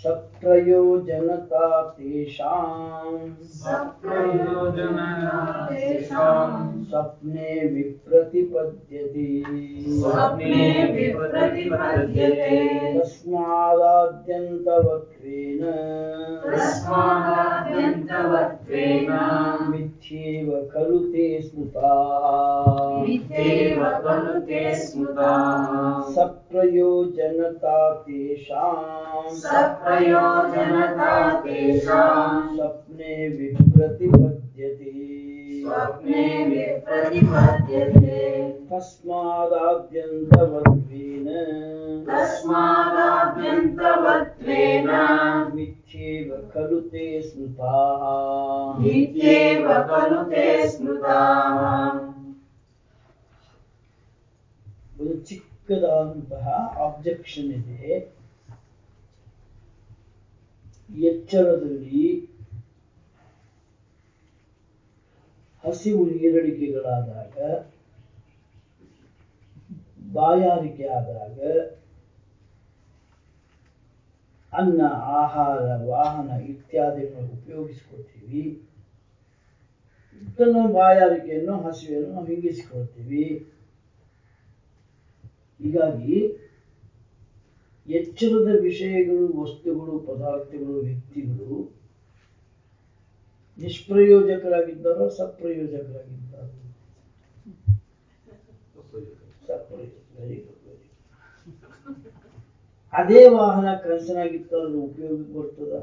सप्रयोजनता तेषाम् सप्रयोजनता तेषाम् स्वप्ने विप्रतिपद्यते स्वप्ने विप्रतिपद्यते तस्मादाद्यन्तवत्वेन तस्मादाद्यन्तवत्वेन मिथ्येव खलु ते स्मृताः मिथ्येव खलु ते स्मृताः सप्रयोजनता तेषाम् सप्रयोजनता तेषाम् स्वप्ने विप्रतिपद्यते स्वप्ने विप्रतिपद्यते तस्मादाद्यन्तवत्वेन तस्मादाद्यन्तवत्वेन मिथ्येव खलु ते स्मृताः मिथ्येव खलु ते स्मृताः ಒಂದು ಚಿಕ್ಕದಾದಂತಹ ಆಬ್ಜೆಕ್ಷನ್ ಇದೆ ಎಚ್ಚರದಲ್ಲಿ ಹಸಿವು ನೀರಡಿಕೆಗಳಾದಾಗ ಬಾಯಾರಿಕೆ ಆದಾಗ ಅನ್ನ ಆಹಾರ ವಾಹನ ಇತ್ಯಾದಿಗಳನ್ನು ಉಪಯೋಗಿಸ್ಕೊಳ್ತೀವಿ ಇದನ್ನು ಬಾಯಾರಿಕೆಯನ್ನು ಹಸಿವೆಯನ್ನು ನಾವು ಹಿಂಗಿಸ್ಕೊಳ್ತೀವಿ ಹೀಗಾಗಿ ಎಚ್ಚರದ ವಿಷಯಗಳು ವಸ್ತುಗಳು ಪದಾರ್ಥಗಳು ವ್ಯಕ್ತಿಗಳು ನಿಷ್ಪ್ರಯೋಜಕರಾಗಿದ್ದಾರೋ ಸಪ್ರಯೋಜಕರಾಗಿದ್ದಾರೋ ಸಪ್ರಯೋಜಕ ವೆರಿ ಗುಡ್ ವೆರಿ ಅದೇ ವಾಹನ ಕನಸನಾಗಿತ್ತು ಅದು ಉಪಯೋಗಕ್ಕೆ ಬರ್ತದ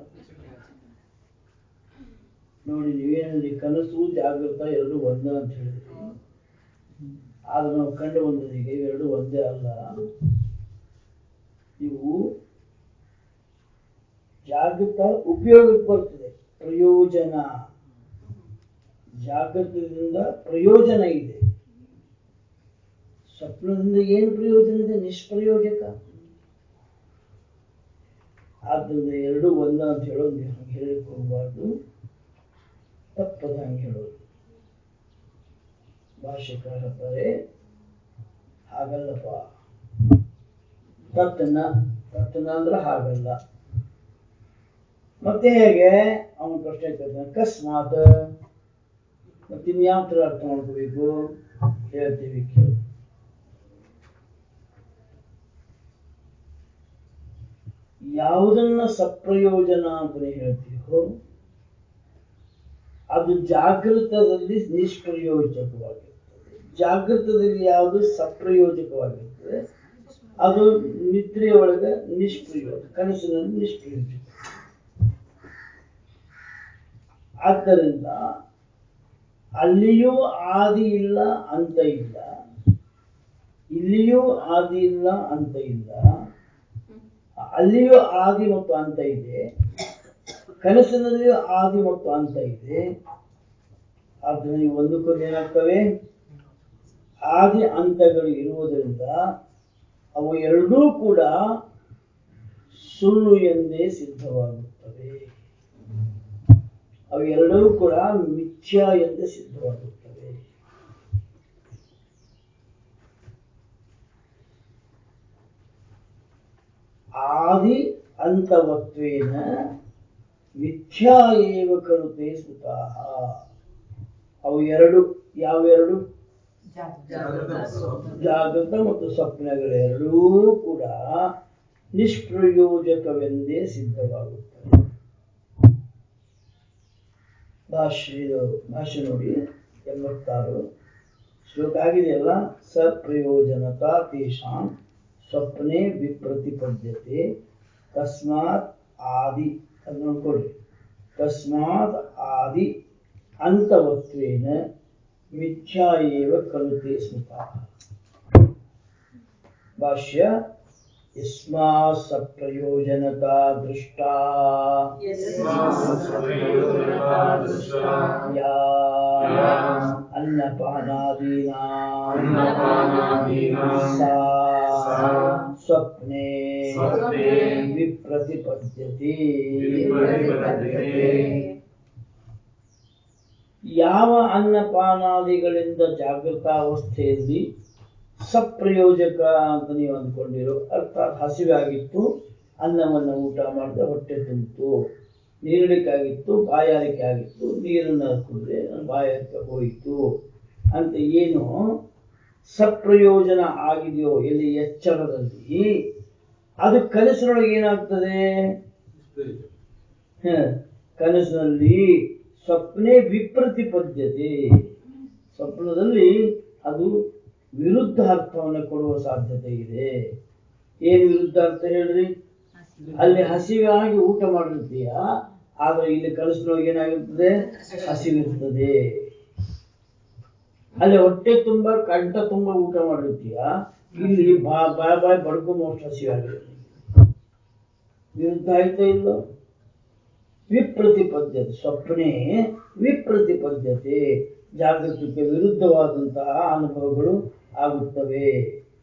ನೋಡಿ ನೀವೇನಲ್ಲಿ ಕನಸು ಜಾಗೃತ ಎರಡು ಒಂದೇ ಅಂತ ಹೇಳಿದ್ರಿ ಆದ್ರೆ ನಾವು ಕಂಡು ಬಂದದೀಗ ಇವೆರಡು ಒಂದೇ ಅಲ್ಲ ಇವು ಜಾಗೃತ ಉಪಯೋಗಕ್ಕೆ ಬರ್ತದೆ ಪ್ರಯೋಜನ ಜಾಗೃತದಿಂದ ಪ್ರಯೋಜನ ಇದೆ ಸ್ವಪ್ನದಿಂದ ಏನು ಪ್ರಯೋಜನ ಇದೆ ನಿಷ್ಪ್ರಯೋಜಕ ಆದ್ದರಿಂದ ಎರಡು ಒಂದ ಅಂತ ಹೇಳೋದು ನೀವು ಹಂಗೆ ಹೇಳಕ್ ಹೋಗಬಾರ್ದು ತಪ್ಪದ ಹಂಗೆ ಹೇಳೋದು ಭಾಷೆಕಾರ ಹೇಳ್ತಾರೆ ಹಾಗಲ್ಲಪ್ಪ ತತ್ತನ ತತ್ತನ ಅಂದ್ರೆ ಹಾಗಲ್ಲ ಮತ್ತೆ ಹೇಗೆ ಅವನ ಪ್ರಶ್ನೆ ಕೇಳ್ತಾನೆ ಅಕಸ್ಮಾತ್ ಮತ್ತೆ ಇನ್ಯಾವ ಥರ ಅರ್ಥ ಮಾಡ್ಕೋಬೇಕು ಹೇಳ್ತೀವಿ ಕೇಳು ಯಾವುದನ್ನ ಸಪ್ರಯೋಜನ ಅಂತಲೇ ಹೇಳ್ತೀವೋ ಅದು ಜಾಗೃತದಲ್ಲಿ ನಿಷ್ಪ್ರಯೋಜಕವಾಗಿರ್ತದೆ ಜಾಗೃತದಲ್ಲಿ ಯಾವುದು ಸಪ್ರಯೋಜಕವಾಗಿರ್ತದೆ ಅದು ನಿದ್ರೆಯ ಒಳಗೆ ನಿಷ್ಪ್ರಯೋಜಕ ಕನಸಿನಲ್ಲಿ ನಿಷ್ಪ್ರಯೋಜಕ ಆದ್ದರಿಂದ ಅಲ್ಲಿಯೂ ಆದಿ ಇಲ್ಲ ಅಂತ ಇಲ್ಲ ಇಲ್ಲಿಯೂ ಆದಿ ಇಲ್ಲ ಅಂತ ಇಲ್ಲ ಅಲ್ಲಿಯೂ ಆದಿ ಮತ್ತು ಅಂತ ಇದೆ ಕನಸಿನಲ್ಲಿಯೂ ಆದಿ ಮತ್ತು ಅಂತ ಇದೆ ಆದ್ದರಿಂದ ಇವು ಒಂದಕ್ಕೊಂದು ಏನಾಗ್ತವೆ ಆದಿ ಅಂತಗಳು ಇರುವುದರಿಂದ ಅವು ಎರಡೂ ಕೂಡ ಸುಳ್ಳು ಎಂದೇ ಸಿದ್ಧವಾಗುತ್ತವೆ ಅವು ಎರಡೂ ಕೂಡ ಮಿಥ್ಯಾ ಎಂದೇ ಸಿದ್ಧವಾಗುತ್ತವೆ ಆದಿ ಅಂತವತ್ವೇನ ಮಿಥ್ಯಾ ಏವ ಕರುತೆ ಸುತಾಹ ಅವು ಎರಡು ಯಾವೆರಡು ಜಾಗೃತ ಮತ್ತು ಸ್ವಪ್ನಗಳೆರಡೂ ಕೂಡ ನಿಷ್ಪ್ರಯೋಜಕವೆಂದೇ ಸಿದ್ಧವಾಗುತ್ತವೆ ಭಾಷ್ಯ ಇದು ಭಾಷೆ ನೋಡಿ ಎಂಬತ್ತಾರು ಶ್ಲೋಕ ಆಗಿದೆಯಲ್ಲ ಸಪ್ರಯೋಜನತಾ ತೇಷಾಂ ಸ್ವಪ್ನೆ ವಿಪ್ರತಿಪದ್ಯತೆ ತಸ್ಮಾತ್ ಆದಿ ಅದು ನೋಡ್ಕೊಳ್ಳಿ ತಸ್ಮಾತ್ ಆದಿ ಅಂತವತ್ವೇನ ಮಿಥ್ಯಾ ಏವ ಕಲುತೆ ಸ್ಮೃತ ಭಾಷ್ಯ ಯಸ್ಮಾ ಸಪ್ರಯೋಜನತಾ ದೃಷ್ಟಾ ಯಾ ಅನ್ನಪಾನಾದೀನಾ ಸಾ ಸ್ವಪ್ನೆ ವಿಪ್ರತಿಪದ್ಯತೆ ಯಾವ ಅನ್ನಪಾನಾದಿಗಳಿಂದ ಜಾಗೃತಾವಸ್ಥೆಯಲ್ಲಿ ಸಪ್ರಯೋಜಕ ಅಂತ ನೀವು ಅಂದ್ಕೊಂಡಿರೋ ಅರ್ಥಾತ್ ಹಸಿವೆ ಆಗಿತ್ತು ಅನ್ನವನ್ನು ಊಟ ಮಾಡಿದ್ರೆ ಹೊಟ್ಟೆ ತುಂಬಿತು ನೀರಡಿಕೆ ಆಗಿತ್ತು ಬಾಯಾರಿಕೆ ಆಗಿತ್ತು ನೀರನ್ನು ಕುಡಿದ್ರೆ ನನ್ನ ಬಾಯಾರಿಕೆ ಹೋಯಿತು ಅಂತ ಏನು ಸಪ್ರಯೋಜನ ಆಗಿದೆಯೋ ಎಲ್ಲಿ ಎಚ್ಚರದಲ್ಲಿ ಅದು ಕನಸಿನೊಳಗೆ ಏನಾಗ್ತದೆ ಹ, ಕನಸಿನಲ್ಲಿ ಸ್ವಪ್ನೆ ವಿಪ್ರತಿಪದ್ಯತೆ ಸ್ವಪ್ನದಲ್ಲಿ ಅದು ವಿರುದ್ಧ ಅರ್ಥವನ್ನು ಕೊಡುವ ಸಾಧ್ಯತೆ ಇದೆ ಏನು ವಿರುದ್ಧ ಅರ್ಥ ಹೇಳ್ರಿ ಅಲ್ಲಿ ಹಸಿವಾಗಿ ಊಟ ಮಾಡಿರ್ತೀಯ ಆದ್ರೆ ಇಲ್ಲಿ ಕನಸಿನೊಳಗೆ ಏನಾಗಿರ್ತದೆ ಹಸಿವಿರ್ತದೆ ಅಲ್ಲಿ ಹೊಟ್ಟೆ ತುಂಬಾ ಕಂಠ ತುಂಬಾ ಊಟ ಮಾಡಿರ್ತೀಯ ಇಲ್ಲಿ ಬಾ ಬಾಯ್ ಬಾಯ್ ಬಡ್ಕೊಂಬಷ್ಟು ಹಸಿವಾಗಿರುತ್ತೆ ವಿರುದ್ಧ ಆಯ್ತಾ ಇಲ್ಲ ವಿಪ್ರತಿಪದ್ಯತೆ ಸ್ವಪ್ನೆ ವಿಪ್ರತಿಪದ್ಯತೆ ಜಾಗೃತಿಗೆ ವಿರುದ್ಧವಾದಂತಹ ಅನುಭವಗಳು ಆಗುತ್ತವೆ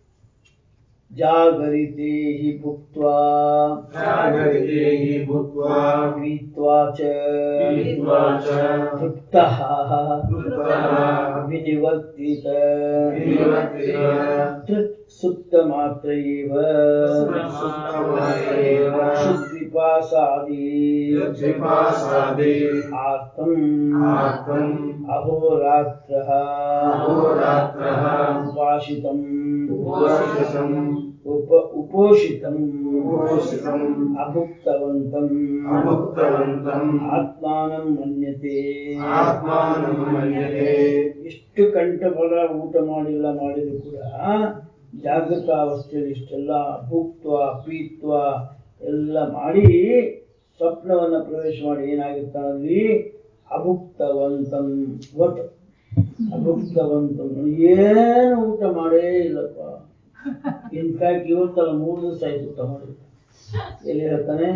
ಜಾಗರಿತೆ ಹಿ ಭುಕ್ತ್ವಾ ಜಾಗರಿತೆ ಹಿ ಭುಕ್ತ್ವಾ ಪೀತ್ವಾ ಚ ಪೀತ್ವಾ ಚ ತೃಪ್ತಃ ತೃಪ್ತಃ ವಿನಿವರ್ತಿತ ವಿನಿವರ್ತಿತ ತೃಕ್ ಸುಪ್ತ ಮಾತ್ರ ಏವ ಸುಪ್ತಮಾತ್ರ ಏವ ಕ್ಷುದ್ವಿಪಾಸಾದಿ ಕ್ಷುದ್ವಿಪಾಸಾದಿ ಆರ್ತಂ ಆರ್ತಂ ಅಹೋರಾತ್ರಃ ಅಹೋರಾತ್ರಃ ಉಪಾಸಿತಂ ಉಪೋಷಿತಂ ಉಪ ಉಪೋಷಿತಂ ಉಪೋಷಿತಂ ಅಭುಕ್ತವಂತಂ ಅಭುಕ್ತವಂತಂ ಆತ್ಮಾನಂ ಮನ್ಯತೆ ಆತ್ಮಾನಂ ಮನ್ಯತೆ ಇಷ್ಟು ಕಂಠಬಲ ಊಟ ಮಾಡಿಲ್ಲ ಮಾಡಿದ್ರು ಕೂಡ ಜಾಗೃತ ಅವಸ್ಥೆಯಲ್ಲಿ ಇಷ್ಟೆಲ್ಲ ಭುಕ್ತ್ವ ಪೀತ್ವ ಎಲ್ಲ ಮಾಡಿ ಸ್ವಪ್ನವನ್ನ ಪ್ರವೇಶ ಮಾಡಿ ಏನಾಗಿರ್ತಾನಲ್ಲಿ ಅಭುಕ್ತವಂತಂ ವತ್ ಅಭುಕ್ತವಂತಂ ಏನು ಊಟ ಮಾಡೇ ಇಲ್ಲಪ್ಪ ಇನ್ಫ್ಯಾಕ್ಟ್ ಇವತ್ತಲ್ಲ ಮೂರು ದಿವಸ ಆಯ್ತು ಊಟ ಮಾಡಿ ಎಲ್ಲಿ ಹೇಳ್ತಾನೆ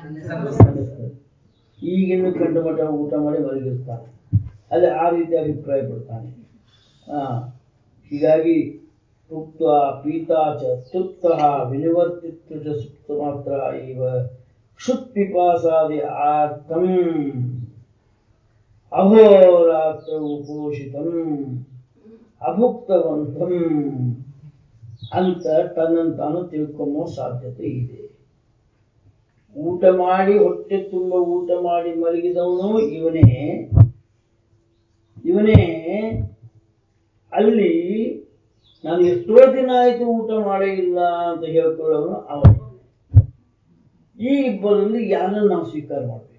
ಈಗಿನ್ನು ಕಂಡು ಮಟ್ಟ ಊಟ ಮಾಡಿ ಮಲಗಿರ್ತಾನೆ ಅಲ್ಲಿ ಆ ರೀತಿ ಅಭಿಪ್ರಾಯ ಪಡ್ತಾನೆ ಆ ಹೀಗಾಗಿ ಉಕ್ತ ಪೀತಾ ಚ ತೃಪ್ತಃ ವಿನಿವರ್ತಿತ್ವ ಚ ಸುಪ್ತ ಮಾತ್ರ ಇವ ಕ್ಷುತ್ ಪಿಪಾಸಾದಿ ಆರ್ತಂ ಅಹೋರಾತ್ರ ಉಪೋಷಿತಂ ಅಭುಕ್ತವಂತಂ ಅಂತ ತನ್ನಂತಾನು ತಿಳ್ಕೊಂಬೋ ಸಾಧ್ಯತೆ ಇದೆ ಊಟ ಮಾಡಿ ಹೊಟ್ಟೆ ತುಂಬ ಊಟ ಮಾಡಿ ಮಲಗಿದವನು ಇವನೇ ಇವನೇ ಅಲ್ಲಿ ನಾನು ಎಷ್ಟೋ ದಿನ ಆಯ್ತು ಊಟ ಮಾಡೇ ಇಲ್ಲ ಅಂತ ಹೇಳ್ಕೊಳ್ಳೋನು ಅವನೇ ಈ ಇಬ್ಬರಲ್ಲಿ ಯಾರನ್ನು ನಾವು ಸ್ವೀಕಾರ ಮಾಡಬೇಕು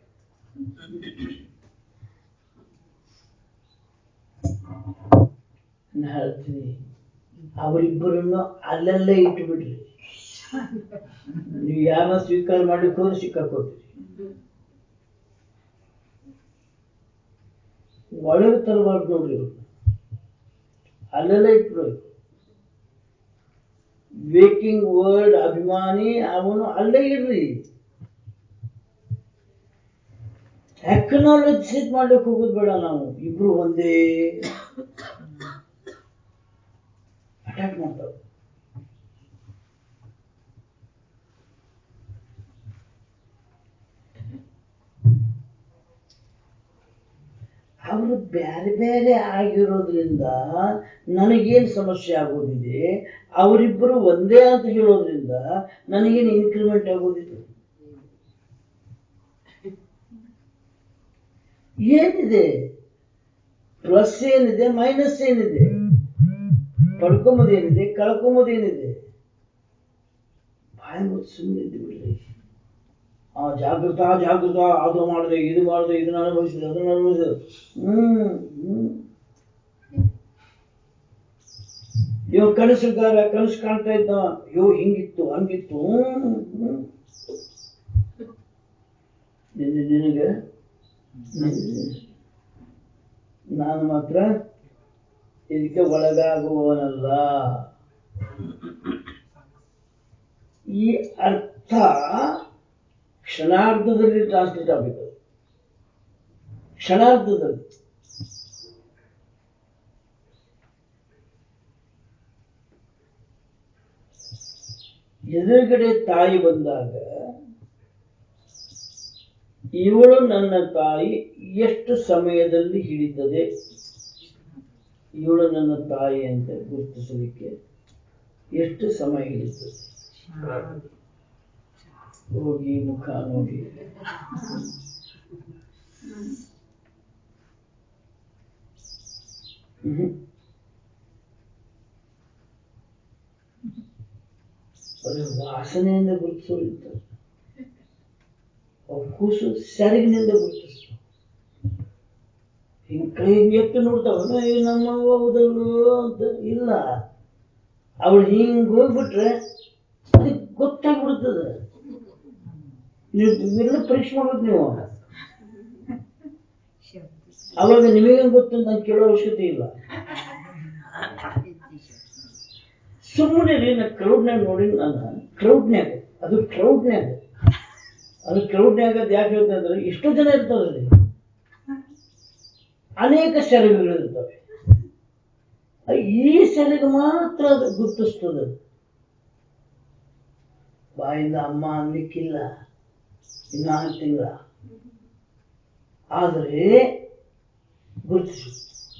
ನಾನು ಹೇಳ್ತೀನಿ ಅವರಿಬ್ಬರನ್ನು ಅಲ್ಲಲ್ಲೇ ಇಟ್ಟುಬಿಡ್ರಿ ನೀವು ಯಾರನ್ನ ಸ್ವೀಕಾರ ಮಾಡ್ಲಿಕ್ಕೆ ಹೋದ್ರೆ ಸಿಕ್ಕಾಕೊಡ್ತೀರಿ ಒಳಗೆ ತರಬಾರ್ದು ನೋಡ್ರಿ ಇವ್ರನ್ನ ಅಲ್ಲೆಲ್ಲ ಇಟ್ಬಿಡ್ಬೇಕು ವೇಕಿಂಗ್ ವರ್ಡ್ ಅಭಿಮಾನಿ ಅವನು ಅಲ್ಲೇ ಇರ್ರಿ ಅಕ್ನಾಲಜಿಸ್ ಮಾಡ್ಲಿಕ್ಕೆ ಹೋಗೋದು ಬೇಡ ನಾವು ಇಬ್ರು ಒಂದೇ ಅಟ್ಯಾಕ್ ಮಾಡ್ತಾರೆ ಅವರು ಬೇರೆ ಬೇರೆ ಆಗಿರೋದ್ರಿಂದ ನನಗೇನು ಸಮಸ್ಯೆ ಆಗೋದಿದೆ ಅವರಿಬ್ಬರು ಒಂದೇ ಅಂತ ಹೇಳೋದ್ರಿಂದ ನನಗೇನು ಇನ್ಕ್ರಿಮೆಂಟ್ ಆಗೋದಿಲ್ಲ ಏನಿದೆ ಪ್ಲಸ್ ಏನಿದೆ ಮೈನಸ್ ಏನಿದೆ ಪಡ್ಕೊಂಬುದೇನಿದೆ ಕಳ್ಕೊಂಬುದೇನಿದೆ ಬಾಯಿ ಮುಚ್ಚಿ ಸುಮ್ಮನೆ ಇದ್ದು ಬಿಡ್ರಿ ಆ ಜಾಗೃತ ಜಾಗೃತ ಅದು ಮಾಡಿದೆ ಇದು ಮಾಡಿದೆ ಇದನ್ನ ಅನುಭವಿಸಿದೆ ಅದನ್ನ ಅನುಭವಿಸಿದೆ ಹ್ಮ್ ಹ್ಮ್ ಇವ ಕನಸುಗಾರ ಕನಸು ಕಾಣ್ತಾ ಇದ್ದ ಅಯ್ಯೋ ಹಿಂಗಿತ್ತು ಹಂಗಿತ್ತು ಹ್ಮ್, ಹ್ಮ್. ನಿನ್ನೆ ನಿನಗೆ ನಿನ್ನೆ- ನಾನು ಮಾತ್ರ ಇದಕ್ಕೆ ಒಳಗಾಗುವವನಲ್ಲ ಈ ಅರ್ಥ ಕ್ಷಣಾರ್ಧದಲ್ಲಿ ಟ್ರಾನ್ಸ್ಲೇಟ್ ಆಗಬೇಕು ಕ್ಷಣಾರ್ಧದಲ್ಲಿ ಎದುರುಗಡೆ ತಾಯಿ ಬಂದಾಗ ಇವಳು ನನ್ನ ತಾಯಿ ಎಷ್ಟು ಸಮಯದಲ್ಲಿ ಹಿಡಿತದೆ ಇವಳು ನನ್ನ ತಾಯಿ ಅಂತ ಗುರುತಿಸಲಿಕ್ಕೆ ಎಷ್ಟು ಸಮಯ ಹಿಡಿತದೆ ಹೋಗಿ ಮುಖ ನೋಡಿ ಹ್ಮ್. ಬರೀ ವಾಸನೆಯಿಂದ ಗುರುತಿಸೋರಿರ್ತಾರೆ ಕೂಸು ಸೆರಗಿನಿಂದ ಗುರುತಿಸ್ತು ಹಿಂಗ್ ಕೈ ಹಿಂಗ್ ಎತ್ತು ನೋಡ್ತಾವ ಈ ನಮ್ಮ ಹೌದಲ್ಲೋ ಅಂತ ಇಲ್ಲ ಅವಳು ಹಿಂಗ್ ಹೋಗ್ಬಿಟ್ರೆ ಅದಕ್ಕೆ ಗೊತ್ತಾಗ್ಬಿಡ್ತದೆ ನೀವು ಇವೆಲ್ಲ ಪರೀಕ್ಷೆ ಮಾಡ್ಬೇಕು ನೀವು ಅವಾಗ ನಿಮಗೆ ಗೊತ್ತು ಅಂತ ನಾನು ಕೇಳೋ ಅವಶ್ಯಕತೆ ಇಲ್ಲ ಸುಮ್ಮನೆ ರೀ ನಾ ಕ್ರೌಡ್ನ್ಯಾಗ ನೋಡಿ ನಾನು ಕ್ರೌಡ್ನ್ಯಾಗ ಅದು ಕ್ರೌಡ್ನ್ಯಾಗ ಅದು ಕ್ರೌಡ್ನ್ಯಾಗ ಅದು ಯಾಕೆ ಹೇಳ್ತಾ ಅಂದ್ರೆ ಎಷ್ಟೋ ಜನ ಇರ್ತಾರೆ ಅಲ್ಲಿ ಅನೇಕ ಸೆರಗುಗಳು ಇರ್ತವೆ ಈ ಸೆರಗು ಮಾತ್ರ ಅದು ಗುರುತಿಸ್ತದೆ ಬಾಯಿಂದ ಅಮ್ಮ ಅನ್ಲಿಕ್ಕಿಲ್ಲ ಇನ್ನ ನಾಲ್ಕು ತಿಂಗಳ ಆದರೆ ಗುರುತಿಸು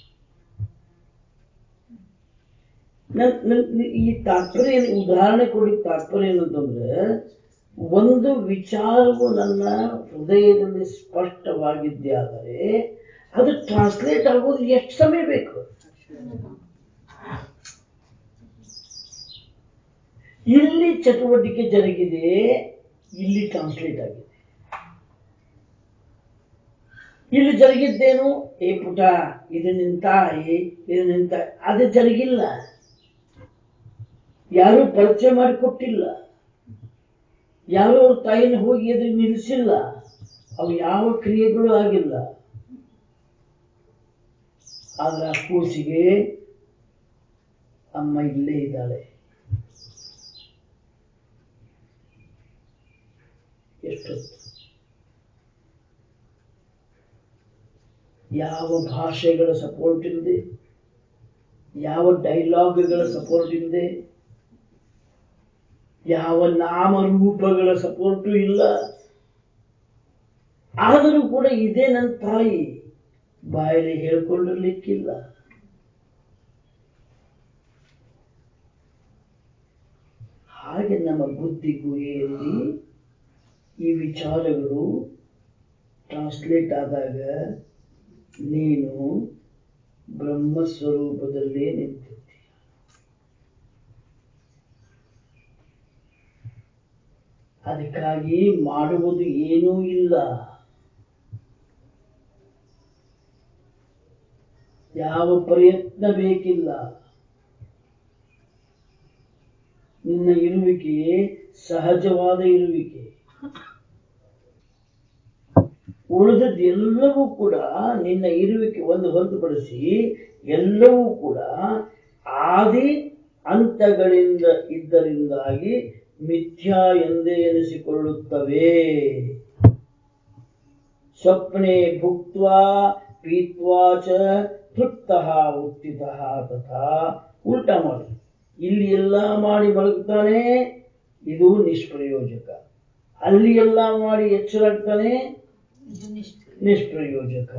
ನನ್ ನನ್ ಈ ತಾತ್ಪರ್ಯ ಏನು- ಉದಾಹರಣೆ ಕೊಡಿ ತಾತ್ಪರ್ಯ ಏನಂತಂದ್ರೆ ಒಂದು ವಿಚಾರವು ನನ್ನ ಹೃದಯದಲ್ಲಿ ಸ್ಪಷ್ಟವಾಗಿದ್ದೇ ಆದರೆ ಅದು ಟ್ರಾನ್ಸ್ಲೇಟ್ ಆಗೋದು ಎಷ್ಟು ಸಮಯ ಬೇಕು ಇಲ್ಲಿ ಚಟುವಟಿಕೆ ಜರುಗಿದೆ ಇಲ್ಲಿ ಟ್ರಾನ್ಸ್ಲೇಟ್ ಆಗಿದೆ ಇಲ್ಲಿ ಜರುಗಿದ್ದೇನು ಏ ಪುಟ ಇದು ನಿನ್ ತಾಯಿ ಇದು ನಿನ್ ತಾಯಿ ಅದು ಜರುಗಿಲ್ಲ ಯಾರು ಪರಿಚಯ ಮಾಡಿಕೊಟ್ಟಿಲ್ಲ ಯಾರು ಅವ್ರ ತಾಯಿನ ಹೋಗಿ ಎದುರು ನಿಲ್ಲಿಸಿಲ್ಲ ಅವು ಯಾವ ಕ್ರಿಯೆಗಳು ಆಗಿಲ್ಲ ಆದ್ರೆ ಆ ಕೂಸಿಗೆ ಅಮ್ಮ ಇಲ್ಲೇ ಇದ್ದಾಳೆ ಎಷ್ಟೊತ್ತು ಯಾವ ಭಾಷೆಗಳ ಸಪೋರ್ಟ್ ಇಲ್ಲದೆ ಯಾವ ಡೈಲಾಗ್ಗಳ ಸಪೋರ್ಟ್ ಇಲ್ಲದೆ ಯಾವ ನಾಮರೂಪಗಳ ಸಪೋರ್ಟು ಇಲ್ಲ ಆದರೂ ಕೂಡ ಇದೇ ನನ್ನ ತಾಯಿ ಬಾಯಲ್ಲಿ ಹೇಳ್ಕೊಂಡಿರ್ಲಿಕ್ಕಿಲ್ಲ ಹಾಗೆ ನಮ್ಮ ಬುದ್ಧಿ ಗುಹೆಯಲ್ಲಿ ಈ ವಿಚಾರಗಳು ಟ್ರಾನ್ಸ್ಲೇಟ್ ಆದಾಗ ನೀನು ಬ್ರಹ್ಮಸ್ವರೂಪದಲ್ಲೇ ನಿಂತಿದ್ದೀಯ ಅದಕ್ಕಾಗಿ ಮಾಡುವುದು ಏನೂ ಇಲ್ಲ ಯಾವ ಪ್ರಯತ್ನ ಬೇಕಿಲ್ಲ ನಿನ್ನ ಇರುವಿಕೆ ಸಹಜವಾದ ಇರುವಿಕೆ ಉಳಿದದ್ದು ಎಲ್ಲವೂ ಕೂಡ ನಿನ್ನ ಇರುವಿಕೆ ಒಂದು ಹೊರತುಪಡಿಸಿ ಎಲ್ಲವೂ ಕೂಡ ಆದಿ ಅಂತಗಳಿಂದ ಇದ್ದರಿಂದಾಗಿ ಮಿಥ್ಯಾ ಎಂದೇ ಎನಿಸಿಕೊಳ್ಳುತ್ತವೆ ಸ್ವಪ್ನೆ ಭುಕ್ತ್ವಾ ಪೀತ್ವಾ ಚ ತೃಪ್ತಃ ಉತ್ಥಿತಃ ತಥಾ ಉಲ್ಟಾ ಮಾಡಿ ಇಲ್ಲಿ ಎಲ್ಲ ಮಾಡಿ ಮಲಗ್ತಾನೆ ಇದು ನಿಷ್ಪ್ರಯೋಜಕ ಅಲ್ಲಿ ಎಲ್ಲ ಮಾಡಿ ಎಚ್ಚರಾಗ್ತಾನೆ ನಿಷ್ಪ್ರಯೋಜಕ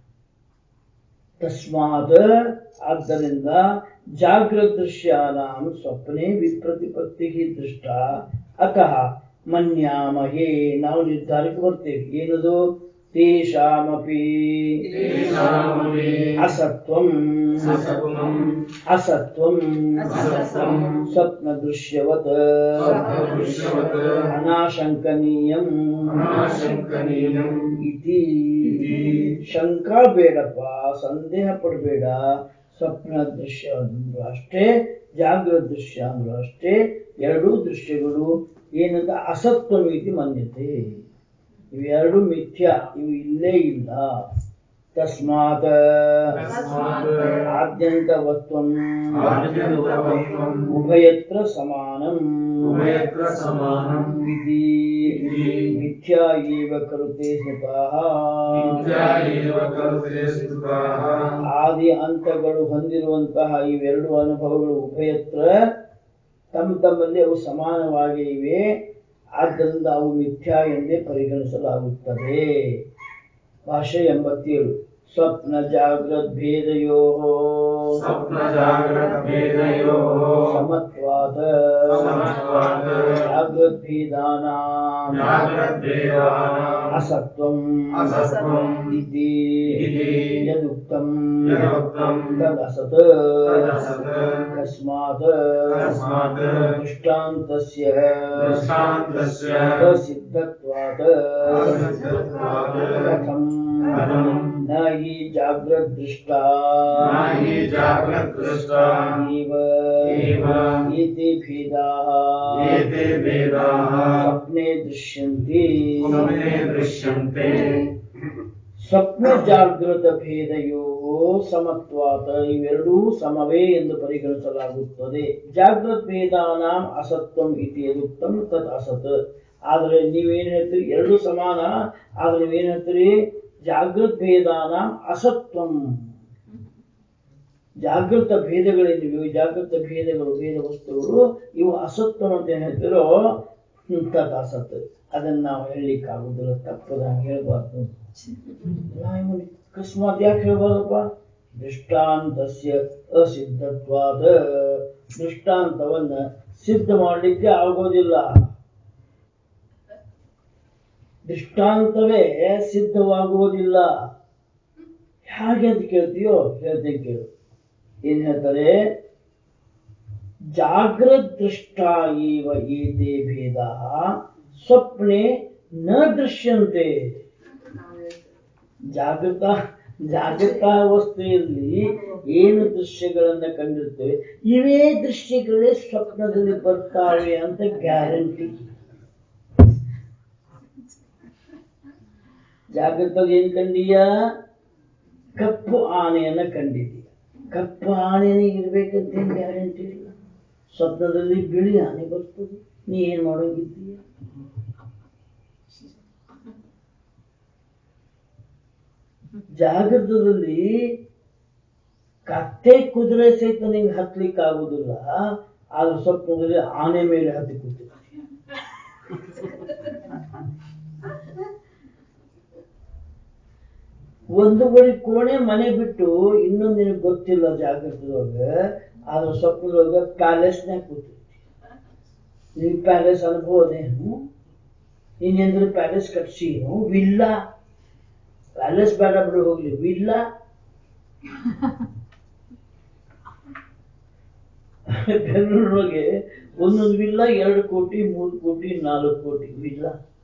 ತಸ್ಮಾತ್ ಆದ್ದರಿಂದ ಜಾಗೃತ ದೃಶ್ಯಾನಾಂ ಸ್ವಪ್ನೆ ವಿಪ್ರತಿಪತ್ತಿ ದೃಷ್ಟ ಅತಃ ಮನ್ಯಾಮಹೇ ನಾವು ನಿರ್ಧಾರಕ್ಕೆ ಬರ್ತೇವೆ ಏನದು ತೇಷಾಮಪಿ ತೇಷಾಮಪಿ ಅಸತ್ವಂ ಅಸತ್ವಂ ಅಸತ್ವಂ ಅಸತ್ವಂ ಸ್ವಪ್ನ ದೃಶ್ಯವತ್ ಸ್ವಪ್ನದೃಶ್ಯವತ್ ಅನಾಶಂಕನೀಯಂ ಅನಾಶಂಕನೀಯಂ ಇತಿ ಇತಿ. ಶಂಕಾ ಬೇಡಪ್ಪ ಸಂದೇಹ ಪಡಬೇಡ ಸ್ವಪ್ನ ದೃಶ್ಯ ಅಂದ್ರು ಅಷ್ಟೇ ಜಾಗೃತ ದೃಶ್ಯ ಅಂದ್ರು ಅಷ್ಟೇ ಎರಡೂ ದೃಶ್ಯಗಳು ಏನಂತ ಅಸತ್ವ ಮಿತಿ ಮನ್ಯತೆ ಇವೆರಡು ಮಿಥ್ಯ ಇವು ಇಲ್ಲೇ ಇಲ್ಲ ತಸ್ಮಾತ್ ತಸ್ಮಾತ್ ಆದ್ಯಂತವತ್ವಂ ಆದ್ಯಂತವತ್ವಂ ಉಭಯತ್ರ ಸಮಾನಂ ಉಭಯತ್ರ ಸಮಾನಂ ಇತಿ ಇತಿ. ಮಿಥ್ಯಾ ಏವ ಕರುತೆ ಸ್ವತಃ ಮಿಥ್ಯಾ ಏವ ಕರುತೆ ಸ್ತುತಾಃ ಆದಿ ಅಂತಗಳು ಹೊಂದಿರುವಂತಹ ಇವೆರಡು ಅನುಭವಗಳು ಉಭಯತ್ರ ತಮ್ಮ ತಮ್ಮಲ್ಲಿ ಅವು ಸಮಾನವಾಗಿ ಇವೆ ಆದ್ದರಿಂದ ಅವು ಮಿಥ್ಯಾ ಎಂದೇ ಪರಿಗಣಿಸಲಾಗುತ್ತದೆ ಭಾಷೆ ಎಂಬತ್ತೇಳು ಸ್ವಪ್ನ ಜಾಗ್ರತ್ ಭೇದಯೋ स्वप्नजाग्रद्भेदयोः ಸಮತ್ವಾದ समत्वात् ಜಾಗ್ರತ್ ಭೇದಾನಾಂ जाग्रद्भेदानाम् ಅಸತ್ವಂ असत्त्वम् ಇತಿ इति ಯದುಕ್ತಂ यदुक्तम् ತದಸತ್ तदसत् ಕಸ್ಮಾತ್ तस्मात् ದೃಷ್ಟಾಂತಸ್ಯ दृष्टान्तस्य ಅಸಿದ್ಧತ್ವಾತ್ असिद्धत्वात् ಕಥಂ कथम् ನ ಹಿ ಜಾಗ್ರತ್ ದೃಷ್ಟಾ न हि जाग्रद्दृष्टा इव इव इति भेदाः एते भेदाः ಸ್ವಪ್ನೆ ದೃಶ್ಯಂತೆ स्वप्ने दृश्यन्ते ಸ್ವಪ್ನ ಜಾಗೃತ ಭೇದಯೋ ಸಮತ್ವಾತ ಇವೆರಡೂ ಸಮವೇ ಎಂದು ಪರಿಗಣಿಸಲಾಗುತ್ತದೆ ಜಾಗೃತ ಭೇದಾನಾಂ ಅಸತ್ವಂ ಇತಿ ಯದುಕ್ತಂ ತತ್ ಅಸತ್ ಆದ್ರೆ ನೀವೇನ್ ಹೇಳ್ತೀರಿ ಎರಡು ಸಮಾನ ಆದ್ರೆ ನೀವೇನ್ ಹೇಳ್ತೀರಿ ಜಾಗೃತ ಭೇದಾನಾಂ ಅಸತ್ವಂ ಜಾಗೃತ ಭೇದಗಳೇನಿವೆ ಜಾಗೃತ ಭೇದಗಳು ಭೇದ ವಸ್ತುಗಳು ಇವು ಅಸತ್ವ ಅಂತ ಏನ್ ಹೇಳ್ತಿರೋ ಹ್ಮ್, ತತ್ ಅಸತ್ ಅದನ್ನ ನಾವು ಹೇಳಲಿಕ್ಕಾಗುದಿಲ್ಲ ತಪ್ಪದಂಗೆ ಹೇಳ್ಬಾರ್ದು ನಾವು ಅಕಸ್ಮಾತ್ ಯಾಕೆ ಹೇಳ್ಬಾರ್ದಪ್ಪ ದೃಷ್ಟಾಂತಸ್ಯ ಅಸಿದ್ಧತ್ವಾದ ದೃಷ್ಟಾಂತವನ್ನ ಸಿದ್ಧ ಮಾಡಲಿಕ್ಕೆ ಆಗೋದಿಲ್ಲ ದೃಷ್ಟಾಂತವೇ ಸಿದ್ಧವಾಗುವುದಿಲ್ಲ ಹೇಗೆ ಅಂತ ಕೇಳ್ತೀಯೋ ಹೇಳ್ತೇನೆ ಕೇಳು ಏನ್ ಹೇಳ್ತಾರೆ ಜಾಗ್ರತ್ ದೃಷ್ಟ ಇವ ಏತೆ ಭೇದ ಸ್ವಪ್ನೆ ನ ದೃಶ್ಯಂತೆ ಜಾಗೃತ ಜಾಗೃತ ಅವಸ್ಥೆಯಲ್ಲಿ ಏನು ದೃಶ್ಯಗಳನ್ನ ಕಂಡಿರ್ತೇವೆ ಇವೇ ದೃಶ್ಯಗಳೇ ಸ್ವಪ್ನದಲ್ಲಿ ಬರ್ತಾವೆ ಅಂತ ಗ್ಯಾರಂಟಿ ಜಾಗೃತದಲ್ಲಿ ಏನ್ ಕಂಡೀಯ ಕಪ್ಪು ಆನೆಯನ್ನ ಕಂಡಿದ್ದೀಯ ಕಪ್ಪು ಆನೆನೇ ಇರ್ಬೇಕಂತ ಏನ್ ಗ್ಯಾರಂಟಿ ಇಲ್ಲ ಸ್ವಪ್ನದಲ್ಲಿ ಬಿಳಿ ಆನೆ ಬರ್ತದೆ ನೀ ಏನ್ ಮಾಡೋಗಿದ್ದೀಯ ಜಾಗೃತದಲ್ಲಿ ಕತ್ತೆ ಕುದುರೆ ಸಹಿತ ನಿಂಗೆ ಹತ್ಲಿಕ್ಕೆ ಆಗುದಿಲ್ಲ ಆದ್ರೆ ಸ್ವಪ್ನದಲ್ಲಿ ಆನೆ ಮೇಲೆ ಹತ್ತಿ ಕೂತಿರ್ತೀಯ ಒಂದೂವರೆ ಕೋಣೆ ಮನೆ ಬಿಟ್ಟು ಇನ್ನೊಂದು ನಿನಗೆ ಗೊತ್ತಿಲ್ಲ ಜಾಗೃತದೊಳಗ ಆದ್ರೆ ಸ್ವಪ್ನದೊಳಗ ಪ್ಯಾಲೇಸ್ನ್ಯಾಗ ಕೂತಿರ್ತಿ ನೀನ್ ಪ್ಯಾಲೇಸ್ ಅನುಭವದೇನು ನೀನ್ ಏನ್ರ ಪ್ಯಾಲೇಸ್ ಕಟ್ಸೀನು ವಿಲ್ಲ ಪ್ಯಾಲೇಸ್ ಬೇಡ ಬಿಡು ಹೋಗ್ಲಿ ವಿಲ್ಲ ಬೆಂಗಳೂರೊಳಗೆ ಒಂದೊಂದು ವಿಲ್ಲ ಎರಡು ಕೋಟಿ ಮೂರು ಕೋಟಿ ನಾಲ್ಕು ಕೋಟಿ ವಿಲ್ಲ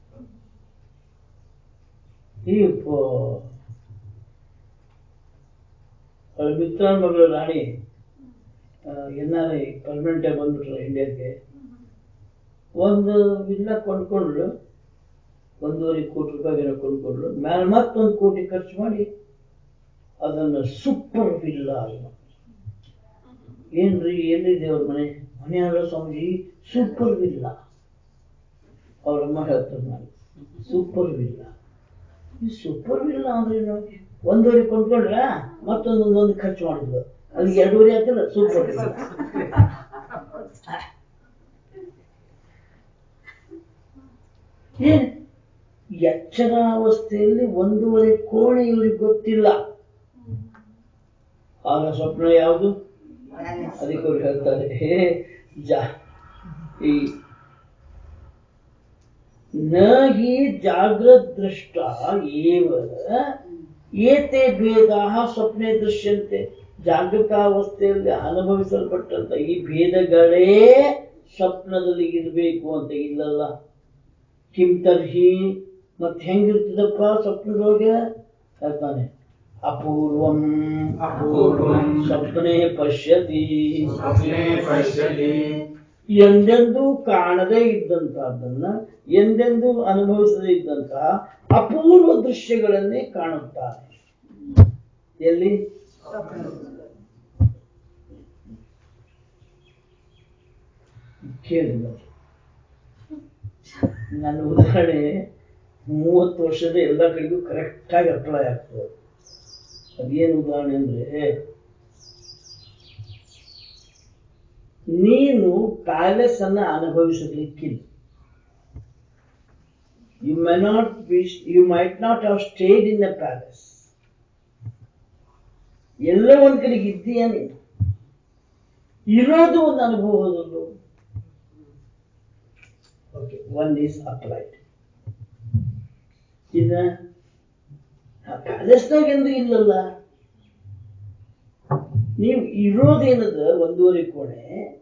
ಈ ಪ- ಅವಳ ಮಿತ್ರನ ಮಗಳು Rani N R I permanent ಆಗಿ ಬಂದ್ಬಿಟ್ರು ಇಂಡಿಯಾಕ್ಕೆ ಒಂದು ವಿಲ್ಲ ಕೊಂಡ್ಕೊಂಡ್ರು ಒಂದೂವರೆ ಕೋಟಿ ರೂಪಾಯಿಗೆ ಕೊಂಡ್ಕೊಂಡ್ರು ಮೇಲೆ ಮತ್ತೊಂದು ಕೋಟಿ ಖರ್ಚು ಮಾಡಿ ಅದನ್ನ ಸೂಪರ್ ವಿಲ್ಲ ಆಗಿ ಮಾಡ್ರು. ಏನ್ರಿ ಎಲ್ಲಿದೆ ಅವ್ರ ಮನೆ ಮನೆ ಅಲ್ಲ ಸ್ವಾಮೀಜಿ ಸೂಪರ್ ವಿಲ್ಲ ಅವ್ರಮ್ಮ ಹೇಳ್ತಾರೆ ನಾನು ಸೂಪರ್ ವಿಲ್ಲ ಈ ಸೂಪರ್ ವಿಲ್ಲ ಅಂದ್ರೆ ಏನು ಒಂದೂವರೆ ಕೊಂಡ್ಕೊಂಡ್ರ ಮತ್ತೊಂದು ಒಂದು ಖರ್ಚು ಮಾಡಿದ್ಲು ಅಲ್ಲಿ ಎರಡೂವರೆ ಆಗ್ತಲ್ಲ ಸೂಪರ್ ವಿಲ್ಲ ಏನ್ ಎಚ್ಚರಾವಸ್ಥೆಯಲ್ಲಿ ಒಂದೂವರೆ ಕೋಣೆ ಇವ್ರಿಗೆ ಗೊತ್ತಿಲ್ಲ ಆಗ ಸ್ವಪ್ನ ಯಾವುದು ಅದಕ್ಕೆ ಅವ್ರು ಹೇಳ್ತಾರೆ ಹೇ ಜಾ ಈ ನ ಹಿ ಜಾಗ್ರತ್ ದೃಷ್ಟ ಏವ ಏತೆ ಭೇದ ಸ್ವಪ್ನೆ ದೃಶ್ಯಂತೆ ಜಾಗೃತಾವಸ್ಥೆಯಲ್ಲಿ ಅನುಭವಿಸಲ್ಪಟ್ಟಂತ ಈ ಭೇದಗಳೇ ಸ್ವಪ್ನದಲ್ಲಿ ಇರಬೇಕು ಅಂತ ಇಲ್ಲಲ್ಲ ಕಿಂ ತರ್ಹಿ ಮತ್ ಹೆಂಗಿರ್ತದಪ್ಪ ಸ್ವಪ್ನದೊಳಗೆ ಹೇಳ್ತಾನೆ ಅಪೂರ್ವಂ ಅಪೂರ್ವಂ ಸ್ವಪ್ನೆ ಪಶ್ಯತಿ ಸ್ವಪ್ನೆ ಪಶ್ಯತಿ ಎಂದೆಂದೂ ಕಾಣದೇ ಇದ್ದಂತಹದ್ದನ್ನ ಎಂದೆಂದೂ ಅನುಭವಿಸದೇ ಇದ್ದಂತಹ ಅಪೂರ್ವ ದೃಶ್ಯಗಳನ್ನೇ ಕಾಣುತ್ತಾನೆ ಎಲ್ಲಿ ಕೇಳಿ ನೋಡಿ. ನನ್ನ ಉದಾಹರಣೆ ಮೂವತ್ತು ವರ್ಷದ ಎಲ್ಲ ಕಡೆಗೂ ಕರೆಕ್ಟ್ ಆಗಿ ಅಪ್ಲೈ ಆಗ್ತದೆ ಅದೇನು ಉದಾಹರಣೆ ಅಂದ್ರೆ ನೀನು ಪ್ಯಾಲೇಸ್ ಅನ್ನ ಅನುಭವಿಸಲಿಕ್ಕಿಲ್ಲ you may not wish you might not have stayed in the palace ಎಲ್ಲ ಒಂದ್ ಕಡೆಗೆ ಇದ್ದೀಯ ನೀನು ಇರೋದು ಒಂದು ಅನುಭವ ಹೌದಲ್ವ ಓಕೆ ಒನ್ ಈಸ್ ಅಪ್ಲೈಡ್ ಇನ್ನ ಪ್ಯಾಲೇಸ್ನಾಗ ಎಂದು ಇಲ್ಲಲ್ಲ ನೀವು ಇರೋದೇನದ ಒಂದೂವರೆ ಕೋಣೆ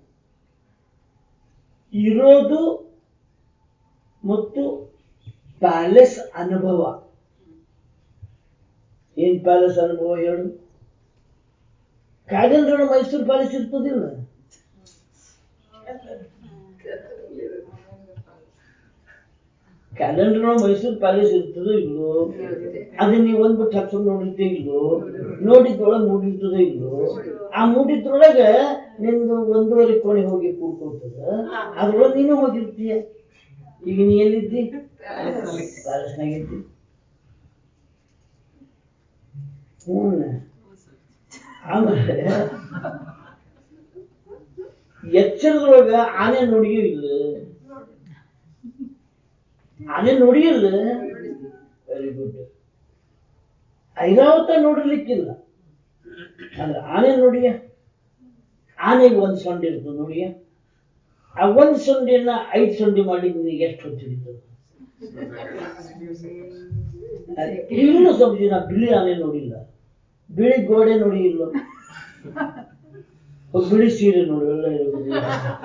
ಇರೋದು ಮತ್ತು ಪ್ಯಾಲೇಸ್ ಅನುಭವ ಏನ್ ಪ್ಯಾಲೇಸ್ ಅನುಭವ ಹೇಳು ಕಾದಂಡ್ರ ಮೈಸೂರು ಪ್ಯಾಲೇಸ್ ಇರ್ತದಿಲ್ಲ ಕ್ಯಾಲೆಂಡರ್ ಮೈಸೂರು ಪ್ಯಾಲೇಸ್ ಇರ್ತದೋ ಇಲ್ಲೋ ಅದನ್ನ ನೀವು ಒಂದ್ ಬಿಟ್ಟು ಹಚ್ಕೊಂಡು ನೋಡಿರ್ತೇ ಇಲ್ಲೋ ನೋಡಿದ್ರೊಳಗೆ ಮೂಡಿರ್ತದೋ ಇಲ್ಲೋ ಆ ಮೂಡಿದ್ರೊಳಗ ನಿಂದು ಒಂದೂವರೆ ಕೋಣೆ ಹೋಗಿ ಕೂಡ್ಕೊಳ್ತದ ಅದ್ರೊಳಗೆ ನೀನು ಹೋಗಿರ್ತೀಯ ಈಗ ನೀ ಎಲ್ಲಿದ್ದಿ ಪ್ಯಾಲೇಸ್ನಾಗಿದ್ದಿ ಹ್ಞೂ ಆಮೇಲೆ ಎಚ್ಚರದೊಳಗ ಆನೆ ನೋಡಿಯೂ ಇಲ್ಲ ಆನೆ ನೋಡಿಯಲ್ಲ ವೆರಿ ಗುಡ್ ಐರಾವತ ನೋಡಿರ್ಲಿಕ್ಕಿಲ್ಲ ಅಂದ್ರೆ ಆನೆ ನೋಡಿಯ ಆನೆಗೆ ಒಂದ್ ಸೊಂಡಿ ಇರ್ತದೆ ನೋಡಿಯ ಆ ಒಂದ್ ಸೊಂಡಿಯನ್ನ ಐದ್ ಸೊಂಡಿ ಮಾಡಿ ನಿನಗೆ ಎಷ್ಟು ಹೊತ್ತು ಹಿಡಿತದೆ ಇನ್ನು ಸ್ವಲ್ಪ ದಿನ ಬಿಳಿ ಆನೆ ನೋಡಿಲ್ಲ ಬಿಳಿ ಗೋಡೆ ನೋಡಿ ಇಲ್ಲ ಬಿಳಿ ಸೀರೆ ನೋಡಿ ಎಲ್ಲ ಇರೋದು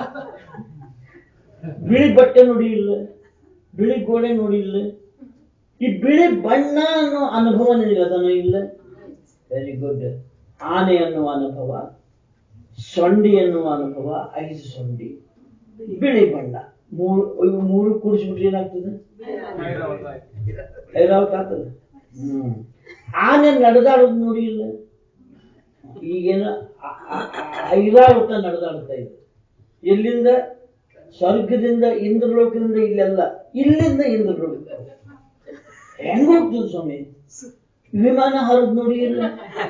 ಬಿಳಿ ಬಟ್ಟೆ ನೋಡಿ ಇಲ್ಲ ಬಿಳಿ ಗೋಡೆ ನೋಡಿ ಇಲ್ಲ ಈ ಬಿಳಿ ಬಣ್ಣ ಅನ್ನೋ ಅನುಭವ ನಿನಗೆ ಅದನ್ನು ಇಲ್ಲ ವೆರಿ ಗುಡ್ ಆನೆ ಅನ್ನುವ ಅನುಭವ ಸೊಂಡಿ ಎನ್ನುವ ಅನುಭವ ಐದು ಸೊಂಡಿ ಬಿಳಿ ಬಣ್ಣ ಮೂರು ಇವು ಮೂರು ಕೂಡಿಸ್ಬಿಟ್ರೆ ಏನಾಗ್ತದೆ ಐರಾವತ ಆಗ್ತದೆ ಹ್ಮ್ ಆನೆ ನಡೆದಾಡೋದು ನೋಡಿ ಇಲ್ಲ ಈಗೇನು ಆ- ಆ- ಆ- ಐರಾವತ ನಡೆದಾಡ್ತಾ ಇದೆ ಎಲ್ಲಿಂದ ಸ್ವರ್ಗದಿಂದ ಇಂದ್ರಲೋಕದಿಂದ ಇಲ್ಲೆಲ್ಲ ಇಲ್ಲಿಂದ ಇಂದ್ರಲೋಕ ಹೆಂಗ್ ಹೋಗ್ತದೆ ಸ್ವಾಮಿ ವಿಮಾನ ಹರಿದ್ ನೋಡಿ ಇಲ್ಲ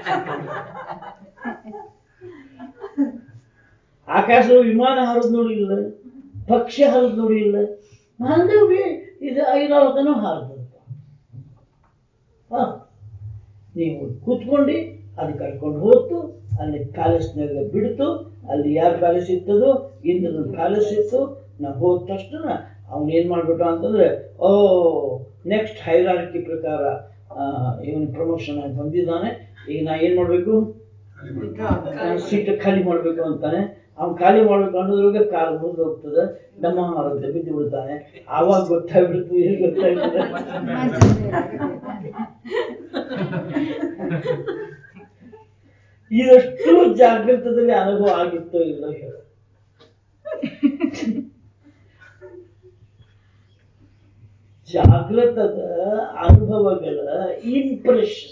ಆಕಾಶದ ವಿಮಾನ ಹರಿದ್ ನೋಡಿ ಇಲ್ಲ ಪಕ್ಷಿ ಹರಿದ್ ನೋಡಿ ಇಲ್ಲ ಮಾಂಡವಿ ಇದು ಐರಾವತನೂ ಹಾರದಂತ ಹ ನೀವು ಕೂತ್ಕೊಂಡು ಅದು ಕರ್ಕೊಂಡು ಹೋಗ್ತು ಅಲ್ಲಿ ಪ್ಯಾಲೇಸ್ನಾಗ ಬಿಡ್ತು ಅಲ್ಲಿ ಯಾರ ಪ್ಯಾಲೇಸ್ ಇರ್ತದೋ ಇಂದ್ರನ ಪ್ಯಾಲೇಸ್ ಇತ್ತು ನಾ ಹೋದ ತಕ್ಷಣ ಅವನ್ ಏನ್ ಮಾಡ್ಬಿಟ್ಟ ಅಂತಂದ್ರೆ ಓ ನೆಕ್ಸ್ಟ್ ಹೈರಾರ್ಕಿ ಪ್ರಕಾರ ಇವನು ಪ್ರಮೋಷನ್ ಆಗಿ ಬಂದಿದ್ದಾನೆ ಈಗ ನಾ ಏನ್ ಮಾಡ್ಬೇಕು ಸೀಟ್ ಖಾಲಿ ಮಾಡ್ಬೇಕು ಅಂತಾನೆ ಅವ್ನು ಖಾಲಿ ಮಾಡ್ಬೇಕು ಅನ್ನೋದ್ರೊಳಗೆ ಕಾಲು ಮುರಿದು ಹೋಗ್ತದೆ ನಮ್ಮ ಆರೋಗ್ಯ ಬಿದ್ದು ಬಿಡ್ತಾನೆ ಆವಾಗ ಗೊತ್ತಾಗ್ಬಿಡ್ತು ಏನು ಗೊತ್ತಾಗ್ತದೆ ಇದಷ್ಟು ಜಾಗೃತದಲ್ಲಿ ಅನುಭವ ಆಗಿತ್ತೋ ಇಲ್ಲೋ ಹೇಳು ಜಾಗೃತದ ಅನುಭವಗಳ ಇಂಪ್ರೆಷನ್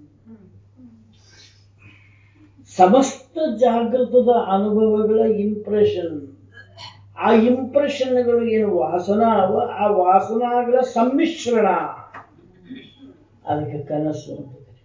ಸಮಸ್ತ ಜಾಗೃತದ ಅನುಭವಗಳ ಇಂಪ್ರೆಷನ್ ಆ ಇಂಪ್ರೆಷನ್ಗಳು ಏನು ವಾಸನಾ ಅವ ಆ ವಾಸನಾಗಳ ಸಮ್ಮಿಶ್ರಣ ಅದಕ್ಕೆ ಕನಸು ಅಂತ ಕರೀತಾರೆ.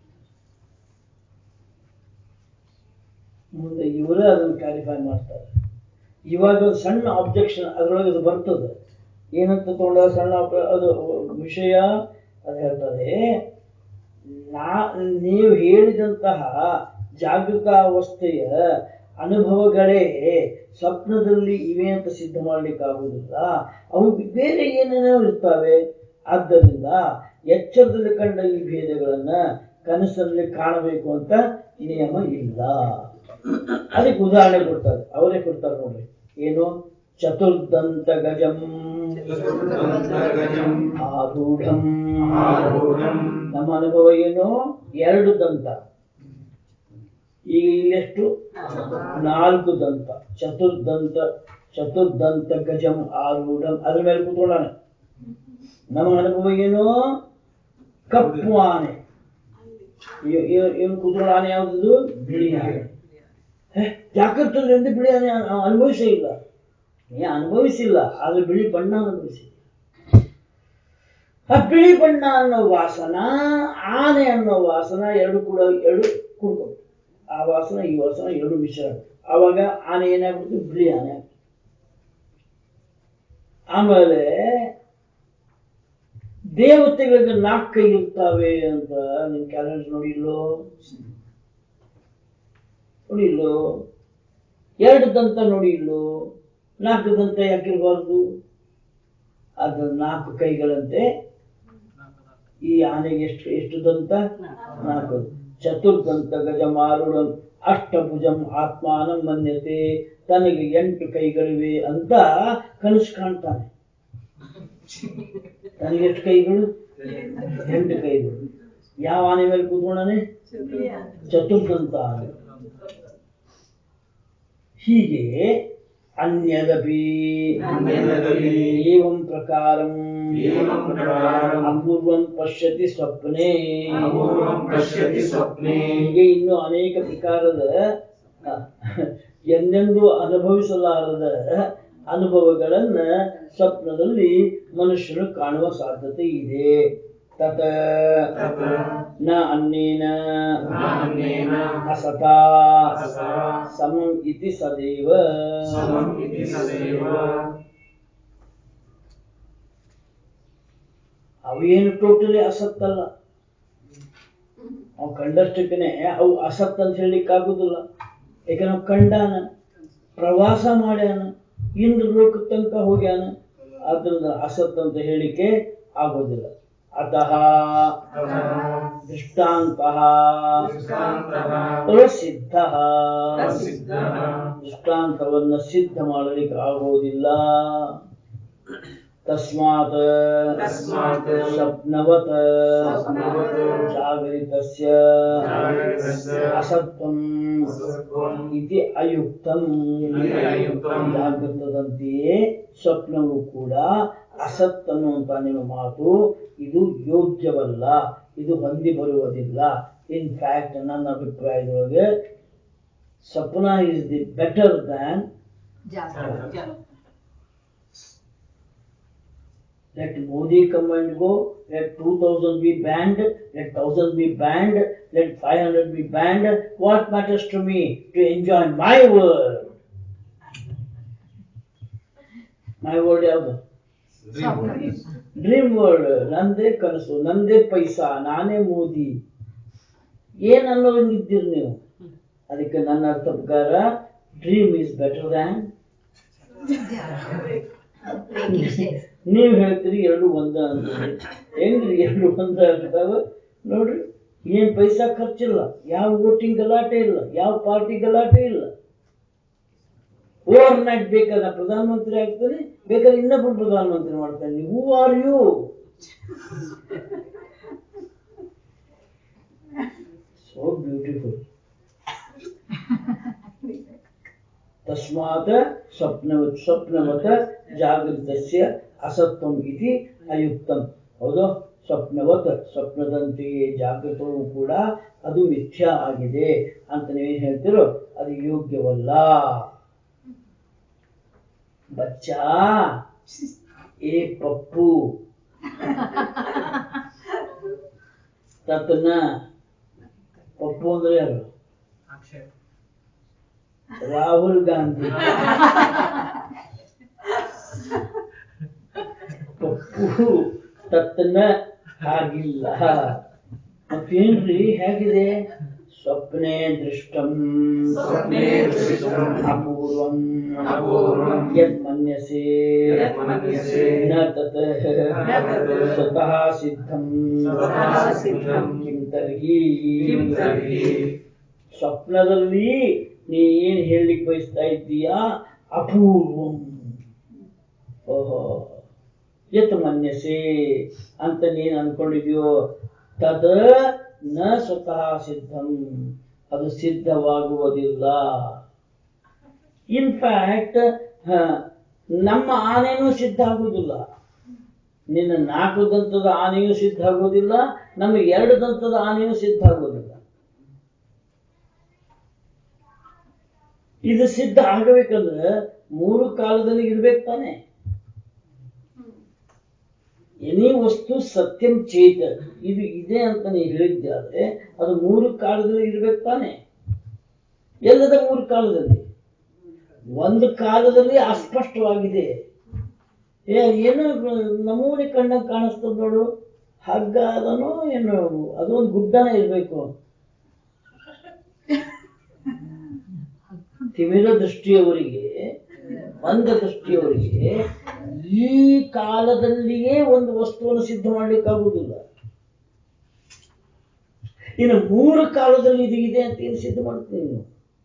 ಮುಂದೆ ಇವರೇ ಅದನ್ನು ಕ್ಲಾರಿಫೈ ಮಾಡ್ತಾರೆ ಇವಾಗ ಒಂದು ಸಣ್ಣ ಆಬ್ಜೆಕ್ಷನ್ ಅದರೊಳಗೆ ಅದು ಬರ್ತದೆ ಏನಂತ ತಗೊಂಡ ಸಣ್ಣ op- ಅದು ವಿಷಯ ಅದು ಹೇಳ್ತಾರೆ ನಾ ನೀವು ಹೇಳಿದಂತಹ ಜಾಗೃತ ಅವಸ್ಥೆಯ ಅನುಭವಗಳೇ ಸ್ವಪ್ನದಲ್ಲಿ ಇವೆ ಅಂತ ಸಿದ್ಧ ಮಾಡ್ಲಿಕ್ಕಾಗುವುದಿಲ್ಲ ಅವು ಬೇರೆ ಏನೇನೋ ಇರ್ತವೆ ಆದ್ದರಿಂದ ಎಚ್ಚರದಲ್ಲಿ ಕಂಡ ಈ ಭೇದಗಳನ್ನ ಕನಸಲ್ಲಿ ಕಾಣಬೇಕು ಅಂತ ನಿಯಮ ಇಲ್ಲ ಅದಕ್ಕೆ ಉದಾಹರಣೆ ಕೊಡ್ತಾರೆ ಅವರೇ ಕೊಡ್ತಾರೆ ನೋಡ್ರಿ ಏನು ಚತುರ್ದಂತ ಗಜಂ ಚತುರ್ದಂತಗಜಂ ಆರೂಢಂ ಆರೂಢಂ ನಮ್ಮ ಅನುಭವ ಏನು ಎರಡು ದಂತ ಈಗ ಇಲ್ಲೆಷ್ಟು ನಾಲ್ಕು ದಂತ ಚತುರ್ದಂತ ಚತುರ್ದಂತ ಗಜಂ ಆರೂಢಂ ಅದ್ರ ಮೇಲೆ ಕೂತ್ಕೊಳ್ಳೋಣ ನಮ್ಮ ಅನುಭವ ಏನು ಕಪ್ಪು ಆನೆ ಇ- ಇ- ಇವನು ಕೂತ್ಕೊಳ್ಳೋ ಆನೆ ಯಾವ್ದು ಬಿಳಿ ಆನೆ ಹೇ, ಜಾಗೃತದಿಂದ ಬಿಳಿ ಆನೆ ಅ- ಅನುಭವಿಸೇ ಇಲ್ಲ ನೀ ಅನುಭವಿಸಿಲ್ಲ ಆದ್ರೆ ಬಿಳಿ ಬಣ್ಣ ಅನುಭವಿಸಿ ಆ ಬಿಳಿ ಬಣ್ಣ ಅನ್ನೋ ವಾಸನ ಆನೆ ಅನ್ನೋ ವಾಸನ ಎರಡು ಕೂಡ ಎರಡು ಕೂಡ್ಕೊಂಡು ಆ ವಾಸನ ಈ ವಾಸನ ಎರಡು ಮಿಶ್ರ ಆಗುತ್ತೆ. ಆವಾಗ ಆನೆ ಏನಾಗ್ಬಿಡ್ತು ಬಿಳಿ ಆನೆ ಆಗ್ಬಿಡ್ತು. ಆಮೇಲೆ ದೇವತೆಗಳಿಗೆ ನಾಲ್ಕು ಕೈ ಇರ್ತಾವೆ ಅಂತ ನಿನ್ ಕ್ಯಾಲೆಂಡರ್ ನೋಡಿಲ್ಲೋ ನೋಡಿ ಇಲ್ಲೋ ಎರಡು ದಂತ ನೋಡಿ ಇಲ್ಲೋ ನಾಲ್ಕು ದಂತ ಯಾಕಿರಬಾರ್ದು ಅದು ನಾಲ್ಕು ಕೈಗಳಂತೆ ಈ ಆನೆಗೆ ಎಷ್ಟು ಎಷ್ಟು ದಂತ ನಾಲ್ಕು ಚತುರ್ದಂತ ಗಜ ಮಾರುಡ ಅಷ್ಟಭುಜಂ ಆತ್ಮಾನಂ ಮನ್ಯತೆ ತನಗೆ ಎಂಟು ಕೈಗಳಿವೆ ಅಂತ ಕನಸು ಕಾಣ್ತಾನೆ ತನಗೆ ಎಷ್ಟು ಕೈಗಳು ಎಂಟು ಕೈಗಳು ಯಾವ ಆನೆ ಮೇಲೆ ಕೂತ್ಕೊಂಡಾನೆ ಚತುರ್ದಂತ ಆನೆ ಹೀಗೆ ಅನ್ಯದಪಿ ಅನ್ಯದಪಿ ಏವಂ ಪ್ರಕಾರಂ ಏವಂ ಪ್ರಕಾರಂ ಅಪೂರ್ವಂ ಪಶ್ಯತಿ ಸ್ವಪ್ನೆ ಅಪೂರ್ವಂ ಪಶ್ಯತಿ ಸ್ವಪ್ನೆ ಹೀಗೆ ಇನ್ನು ಅನೇಕ ಪ್ರಕಾರದ ಅಹ್, ಎಂದೆಂದೂ ಅನುಭವಿಸಲಾರದ ಅನುಭವಗಳನ್ನ ಸ್ವಪ್ನದಲ್ಲಿ ಮನುಷ್ಯನು ಕಾಣುವ ಸಾಧ್ಯತೆ ಇದೆ ತತ ತತ ನ ಅನ್ನೇನ ನ ಅನ್ನೇನ ಅಸತಾ ಅಸತಾ ಸಮಂ ಇತಿ ಸದೇವ ಸಮಂ ಇತಿ ಸದೇವ ಅವೇನು ಟೋಟಲಿ ಅಸತ್ತಲ್ಲ ಅವು ಕಂಡಷ್ಟಕ್ಕನೆ ಅವು ಅಸತ್ ಅಂತ ಹೇಳಲಿಕ್ಕೆ ಆಗುದಿಲ್ಲ ಯಾಕೆ ನಾವು ಕಂಡಾನ ಪ್ರವಾಸ ಮಾಡ್ಯಾನ ಇಂದ್ರ ಲೋಕ ತನಕ ಹೋಗ್ಯಾನ ಆದ್ರಿಂದ ಅಸತ್ ಅಂತ ಹೇಳಿಕೆ ಆಗೋದಿಲ್ಲ ಅತಃ ತತಃ ದೃಷ್ಟಾಂತಃ ದೃಷ್ಟಾಂತಃ ಪ್ರಸಿದ್ಧ ಪ್ರಸಿದ್ಧಃ ದೃಷ್ಟಾಂತವನ್ನ ಸಿದ್ಧ ಮಾಡಲಿಕ್ಕೆ ಆಗೋದಿಲ್ಲ ತಸ್ಮಾತ್ ತಸ್ಮಾತ್ ಸ್ವಪ್ನವತ್ ಸ್ವಪ್ನವತ್ ಜಾಗರಿತಸ್ಯ ಜಾಗರಿತಸ್ಯ ಅಸತ್ವಂ ಅಸತ್ವಂ ಇತಿ ಅಯುಕ್ತಂ ಇತಿ ಅಯುಕ್ತಂ. ಜಾಗೃತದಂತೆಯೇ ಸ್ವಪ್ನವೂ ಕೂಡ ಅಸತ್ ಅನ್ನುವಂತ ನಿಮ್ಮ ಮಾತು ಇದು ಯೋಗ್ಯವಲ್ಲ ಇದು ಹೊಂದಿ ಬರುವುದಿಲ್ಲ ಇನ್ ಫ್ಯಾಕ್ಟ್ ನನ್ನ ಅಭಿಪ್ರಾಯದೊಳಗೆ ಸ್ವಪ್ನ is the better than let Modi come and go, let 2000 be banned, let 1000 be banned, let 500 be banned. What matters to me? To enjoy my world. My world ಯಾವುದು ಡ್ರೀಮ್ ವರ್ಲ್ಡ್ ನಂದೇ ಕನಸು ನಂದೇ ಪೈಸಾ ನಾನೇ ಮೋದಿ ಏನ್ ಅನ್ನೋಂಗಿದ್ದೀರಿ ನೀವು ಅದಕ್ಕೆ ನನ್ನ ಅರ್ಥ ಪ್ರಕಾರ ಡ್ರೀಮ್ ಈಸ್ ಬೆಟರ್ ದ್ಯಾನ್ ನೀವ್ ಹೇಳ್ತೀರಿ ಎರಡು ಒಂದ ಅಂತ ಹೆಂಗ್ರಿ ಎರಡು ಒಂದ ಆಗ್ತಾವ ನೋಡ್ರಿ ಏನ್ ಪೈಸಾ ಖರ್ಚಿಲ್ಲ ಯಾವ ವೋಟಿಂಗ್ ಗಲಾಟೆ ಇಲ್ಲ ಯಾವ ಪಾರ್ಟಿ ಗಲಾಟೆ ಇಲ್ಲ ಓವರ್ ನೈಟ್ ಬೇಕಾದ್ರೆ ಪ್ರಧಾನಮಂತ್ರಿ ಆಗ್ತಾನೆ ಬೇಕಾದ್ರೆ ಇನ್ನೊಬ್ಬರು ಪ್ರಧಾನಮಂತ್ರಿ ಮಾಡ್ತಾನೆ who are you so beautiful ತಸ್ಮಾತ್ ಸ್ವಪ್ನವತ್ ಸ್ವಪ್ನವತ ಜಾಗೃತಸ್ಯ ಅಸತ್ವಂ ಇತಿ ಅಯುಕ್ತಂ ಹೌದು ಸ್ವಪ್ನವತ್ ಸ್ವಪ್ನದಂತೆಯೇ ಜಾಗೃತವೂ ಕೂಡ ಅದು ಮಿಥ್ಯ ಆಗಿದೆ ಅಂತ ನೀವೇನ್ ಹೇಳ್ತೀರೋ ಅದು ಯೋಗ್ಯವಲ್ಲ ಬಚ್ಚಾ ಏ ಪಪ್ಪು ತತ್ನ ಪಪ್ಪು ಅಂದ್ರೆ ಯಾರು ರಾಹುಲ್ ಗಾಂಧಿ ಪಪ್ಪು ತತ್ತನ ಆಗಿಲ್ಲ ಮತ್ತೇನ್ರಿ ಹೇಗಿದೆ ಸ್ವಪ್ನೆ ದೃಷ್ಟಂ ಸ್ವಪ್ನೆ ದೃಷ್ಟಂ ಅಪೂರ್ವಂ ಅಪೂರ್ವಂ ಯತ್ ಮನ್ಯಸೆ ಯತ್ ಮನ್ಯಸೆ ನ ತತ್ ನ ತತ್ ಸ್ವತಃ ಸಿದ್ಧಂ ಸ್ವತಃ ಸಿದ್ಧಂ ಕಿಂ ತರ್ಹಿ ಕಿಂ ತರ್ಹಿ ಸ್ವಪ್ನದಲ್ಲಿ ನೀ ಏನ್ ಹೇಳಲಿಕ್ಕೆ ಬಯಸ್ತಾ ಇದ್ದೀಯಾ ಅಪೂರ್ವಂ ಓಹೋ ಯತ್ ಮನ್ಯಸೆ ಅಂತ ನೀನ್ ಅನ್ಕೊಂಡಿದ್ಯೋ ತದ ನ ಸ್ವತಃ ಸಿದ್ಧಂ ಅದು ಸಿದ್ಧವಾಗುವುದಿಲ್ಲ ಇನ್ಫ್ಯಾಕ್ಟ್ ನಮ್ಮ ಆನೆನೂ ಸಿದ್ಧ ಆಗುವುದಿಲ್ಲ ನಿನ್ನ ನಾಲ್ಕು ದಂತದ ಆನೆಯೂ ಸಿದ್ಧ ಆಗೋದಿಲ್ಲ ನಮ್ಮ ಎರಡು ದಂತದ ಆನೆಯೂ ಸಿದ್ಧ ಆಗೋದಿಲ್ಲ ಇದು ಸಿದ್ಧ ಆಗಬೇಕಂದ್ರೆ ಮೂರು ಕಾಲದಲ್ಲಿ ಇರ್ಬೇಕು ತಾನೆ ಎನಿ ವಸ್ತು ಸತ್ಯಂ ಚೇತ ಇದು ಇದೆ ಅಂತ ನೀವು ಹೇಳಿದ್ದೆ ಆದ್ರೆ ಅದು ಮೂರು ಕಾಲದಲ್ಲಿ ಇರ್ಬೇಕು ತಾನೆ ಎಲ್ಲದ ಮೂರು ಕಾಲದಲ್ಲಿ ಒಂದು ಕಾಲದಲ್ಲಿ ಅಸ್ಪಷ್ಟವಾಗಿದೆ ಏ ಏನು ನಮೂನೆ ಕಂಡಂಗೆ ಕಾಣಿಸ್ತದ ನೋಡು ಹಗ್ಗ ಅದನೋ ಏನು ಅದೊಂದು ಗುಡ್ಡನ ಇರ್ಬೇಕು ತಿಮಿರ ದೃಷ್ಟಿಯವರಿಗೆ ಮಂದ ದೃಷ್ಟಿಯವರಿಗೆ ಈ ಕಾಲದಲ್ಲಿಯೇ ಒಂದು ವಸ್ತುವನ್ನು ಸಿದ್ಧ ಮಾಡ್ಲಿಕ್ಕಾಗುವುದಿಲ್ಲ ಇನ್ನು ಮೂರು ಕಾಲದಲ್ಲಿ ಇದು ಇದೆ ಅಂತ ಏನು ಸಿದ್ಧ ಮಾಡ್ತೀನಿ ನೀವು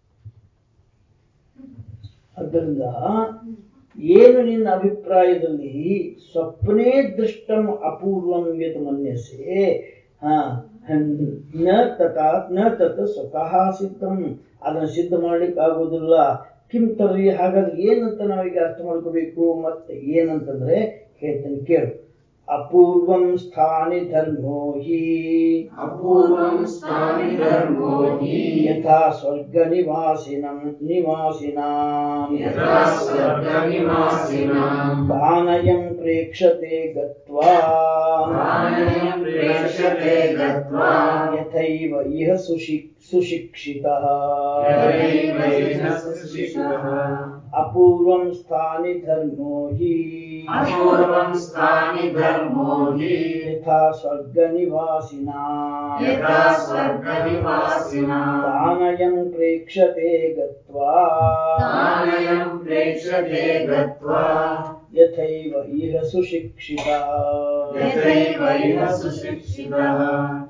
ಆದ್ದರಿಂದ ಏನು ನಿನ್ನ ಅಭಿಪ್ರಾಯದಲ್ಲಿ ಸ್ವಪ್ನೇ ದೃಷ್ಟಂ ಅಪೂರ್ವಂ ಯತ್ ಮನ್ಯಸೆ ಹಾ ನ ತಥಾ ನ ತತ್ ಸ್ವತಃ ಸಿದ್ಧಂ ಅದನ್ನು ಸಿದ್ಧ ಮಾಡ್ಲಿಕ್ಕೆ ಆಗೋದಿಲ್ಲ ಕಿಂ ತರ್ರಿ ಹಾಗಾದ್ರೆ ಏನಂತ ನಾವೀಗ ಅರ್ಥ ಮಾಡ್ಕೋಬೇಕು ಮತ್ತೆ ಏನಂತಂದ್ರೆ ಹೇಳ್ತೇನೆ ಕೇಳು ಅಪೂರ್ವಂ ಸ್ಥಾನಿ ಧರ್ಮೋ ಹಿ ಅಪೂರ್ವಂ ಸ್ಥಾನಿ ಧರ್ಮೋ ಹಿ ಯಥಾ ಸ್ವರ್ಗ ನಿವಾಸಿನಂ ನಿವಾಸಿನಾಂ ಯಥಾ ಸ್ವರ್ಗನಿವಾಸಿನಾಂ ದಾನಯಂ ಪ್ರೇಕ್ಷತೆ ಗತ್ವಾ ಪ್ರಾಣಯಂ ಪ್ರೇಕ್ಷತೆ ಗತ್ವಾ ಯಥೈವ ಇಹ ಸುಶಿ ಸುಶಿಕ್ಷಿತಃ ಯಥೈವ ಇಹ ಸುಶಿಕ್ಷಿತಃ ಅಪೂರ್ವಂ ಸ್ಥಾನಿ ಧರ್ಮೋ ಹಿ ಅಪೂರ್ವಂ ಸ್ಥಾನಿ ಧರ್ಮೋ ಹಿ ಯಥಾ ಸ್ವರ್ಗ ನಿವಾಸಿನಾಂ ಯಥಾ ಸ್ವರ್ಗನಿವಾಸಿನಾಂ ದಾನಯಂ ಪ್ರೇಕ್ಷತೆ ಗತ್ವಾ ಪ್ರಾಣಯಂ ಪ್ರೇಕ್ಷತೆ ಗತ್ವಾ ಯಥೈವ ಇಹ ಸುಶಿಕ್ಷಿತಃ ಯಥೈವ ಇಹ ಸುಶಿಕ್ಷಿತಃ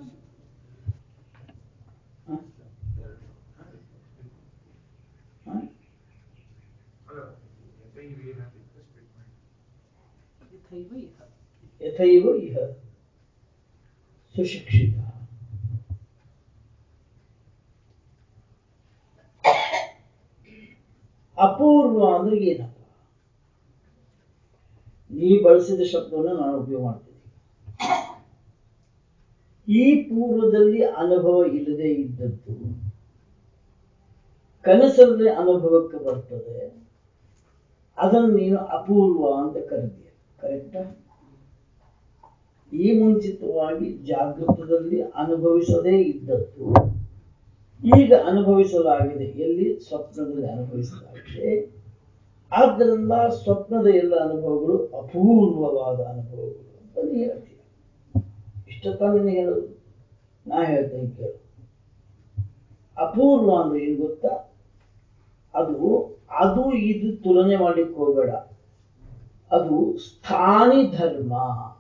ಯಥೈವ ಇಹ ಸುಶಿಕ್ಷಿತ ಅಪೂರ್ವ ಅಂದ್ರೆ ಏನಪ್ಪ ನೀ ಬಳಸಿದ ಶಬ್ದವನ್ನು ನಾನು ಉಪಯೋಗ ಮಾಡ್ತೀನಿ ಈ ಪೂರ್ವದಲ್ಲಿ ಅನುಭವ ಇಲ್ಲದೆ ಇದ್ದದ್ದು ಕನಸಲ್ಲಿ ಅನುಭವಕ್ಕೆ ಬರ್ತದೆ ಅದನ್ನು ನೀನು ಅಪೂರ್ವ ಅಂತ ಕರಿತೀಯ ಕರೆಕ್ಟಾ ಈ ಮುಂಚಿತವಾಗಿ ಜಾಗೃತದಲ್ಲಿ ಅನುಭವಿಸದೇ ಇದ್ದದ್ದು ಈಗ ಅನುಭವಿಸಲಾಗಿದೆ ಎಲ್ಲಿ ಸ್ವಪ್ನದಲ್ಲಿ ಅನುಭವಿಸಲಾಗಿದೆ ಆದ್ದರಿಂದ ಸ್ವಪ್ನದ ಎಲ್ಲ ಅನುಭವಗಳು ಅಪೂರ್ವವಾದ ಅನುಭವಗಳು ಅಂತ ನೀ ಹೇಳ್ತೀಯ ಇಷ್ಟ ತಾನೇ ಹೇಳೋದು ನಾ ಹೇಳ್ತೇನೆ ಕೇಳು ಅಪೂರ್ವ ಅಂದ್ರೆ ಏನು ಗೊತ್ತಾ ಅದು ಅದು ಇದು ತುಲನೆ ಮಾಡ್ಲಿಕ್ಕೆ ಹೋಗಬೇಡ ಅದು ಸ್ಥಾನಿ ಧರ್ಮ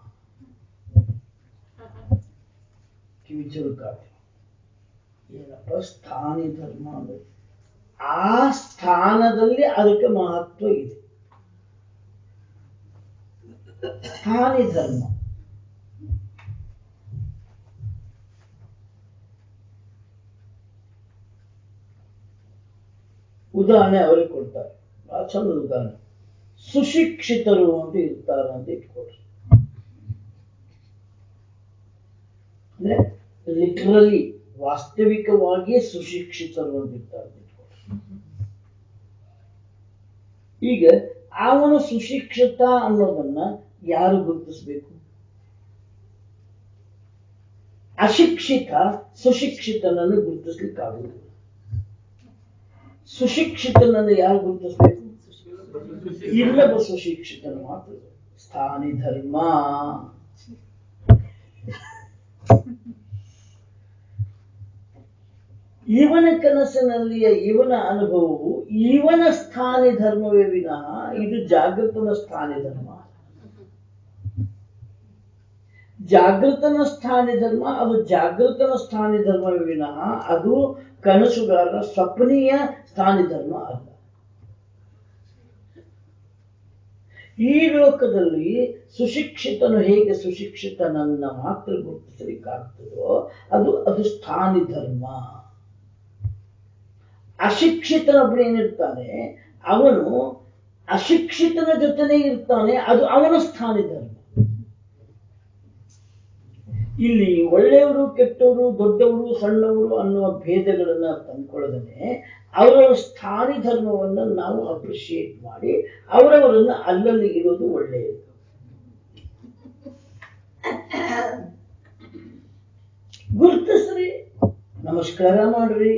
ಕಿವಿ ಚುರುಕಾಗಿ ಏನಪ್ಪ ಸ್ಥಾನಿ ಧರ್ಮ ಅಂದ್ರೆ ಆ ಸ್ಥಾನದಲ್ಲಿ ಅದಕ್ಕೆ ಮಹತ್ವ ಇದೆ ಸ್ಥಾನಿ ಧರ್ಮ ಉದಾಹರಣೆ ಅವರಿಗೆ ಕೊಡ್ತಾರೆ ಬಹಳ ಚಂದದ ಉದಾಹರಣೆ ಸುಶಿಕ್ಷಿತರು ಅಂತ ಇರ್ತಾರೆ ಅಂತ ಇಟ್ಕೊಳ್ರಿ ಅಂದ್ರೆ ಲಿಟ್ರಲಿ ವಾಸ್ತವಿಕವಾಗಿ ಸುಶಿಕ್ಷಿತರು ಅಂತ ಇರ್ತಾರೆ ಅಂತ ಇಟ್ಕೊಳ್ರಿ ಈಗ ಅವನು ಸುಶಿಕ್ಷಿತ ಅನ್ನೋದನ್ನ ಯಾರು ಗುರುತಿಸಬೇಕು ಅಶಿಕ್ಷಿತ ಸುಶಿಕ್ಷಿತನನ್ನು ಗುರುತಿಸ್ಲಿಕ್ಕಾಗುವುದಿಲ್ಲ ಸುಶಿಕ್ಷಿತನನ್ನು ಯಾರು ಗುರುತಿಸಬೇಕು ಇಲ್ಲದ ಸುಶಿಕ್ಷಿತನು ಮಾತ್ರ ಸ್ಥಾನಿ ಧರ್ಮ ಇವನ ಕನಸಿನಲ್ಲಿಯ ಇವನ ಅನುಭವವು ಇವನ ಸ್ಥಾನಿ ಧರ್ಮವೇ ವಿನಃ ಇದು ಜಾಗೃತನ ಸ್ಥಾನಿ ಧರ್ಮ ಜಾಗೃತನ ಸ್ಥಾನಿ ಧರ್ಮ ಅದು ಜಾಗೃತನ ಸ್ಥಾನಿ ಧರ್ಮವೇ ವಿನಃ ಅದು ಕನಸುಗಾರರ ಸ್ವಪ್ನೀಯ ಸ್ಥಾನಿ ಧರ್ಮ ಅಲ್ಲ ಈ ಲೋಕದಲ್ಲಿ ಸುಶಿಕ್ಷಿತನು ಹೇಗೆ ಸುಶಿಕ್ಷಿತನನ್ನ ಮಾತ್ರ ಗುರುತಿಸಲಿಕ್ಕಾಗ್ತದೋ ಅದು ಅದು ಸ್ಥಾನಿ ಧರ್ಮ ಅಶಿಕ್ಷಿತನೊಬ್ಬನು ಏನಿರ್ತಾನೆ ಅವನು ಅಶಿಕ್ಷಿತನ ಜೊತೆನೇ ಇರ್ತಾನೆ ಅದು ಅವನ ಸ್ಥಾನಿ ಧರ್ಮ ಇಲ್ಲಿ ಒಳ್ಳೆಯವರು ಕೆಟ್ಟವರು ದೊಡ್ಡವರು ಸಣ್ಣವರು ಅನ್ನುವ ಭೇದಗಳನ್ನ ತಂದ್ಕೊಳ್ಳದೇ ಅವರವರ ಸ್ಥಾನಿ ಧರ್ಮವನ್ನು ನಾವು ಅಪ್ರಿಶಿಯೇಟ್ ಮಾಡಿ ಅವರವರನ್ನ ಅಲ್ಲಲ್ಲಿ ಇರೋದು ಒಳ್ಳೆಯದು ಗುರುತಿಸ್ರಿ ನಮಸ್ಕಾರ ಮಾಡ್ರಿ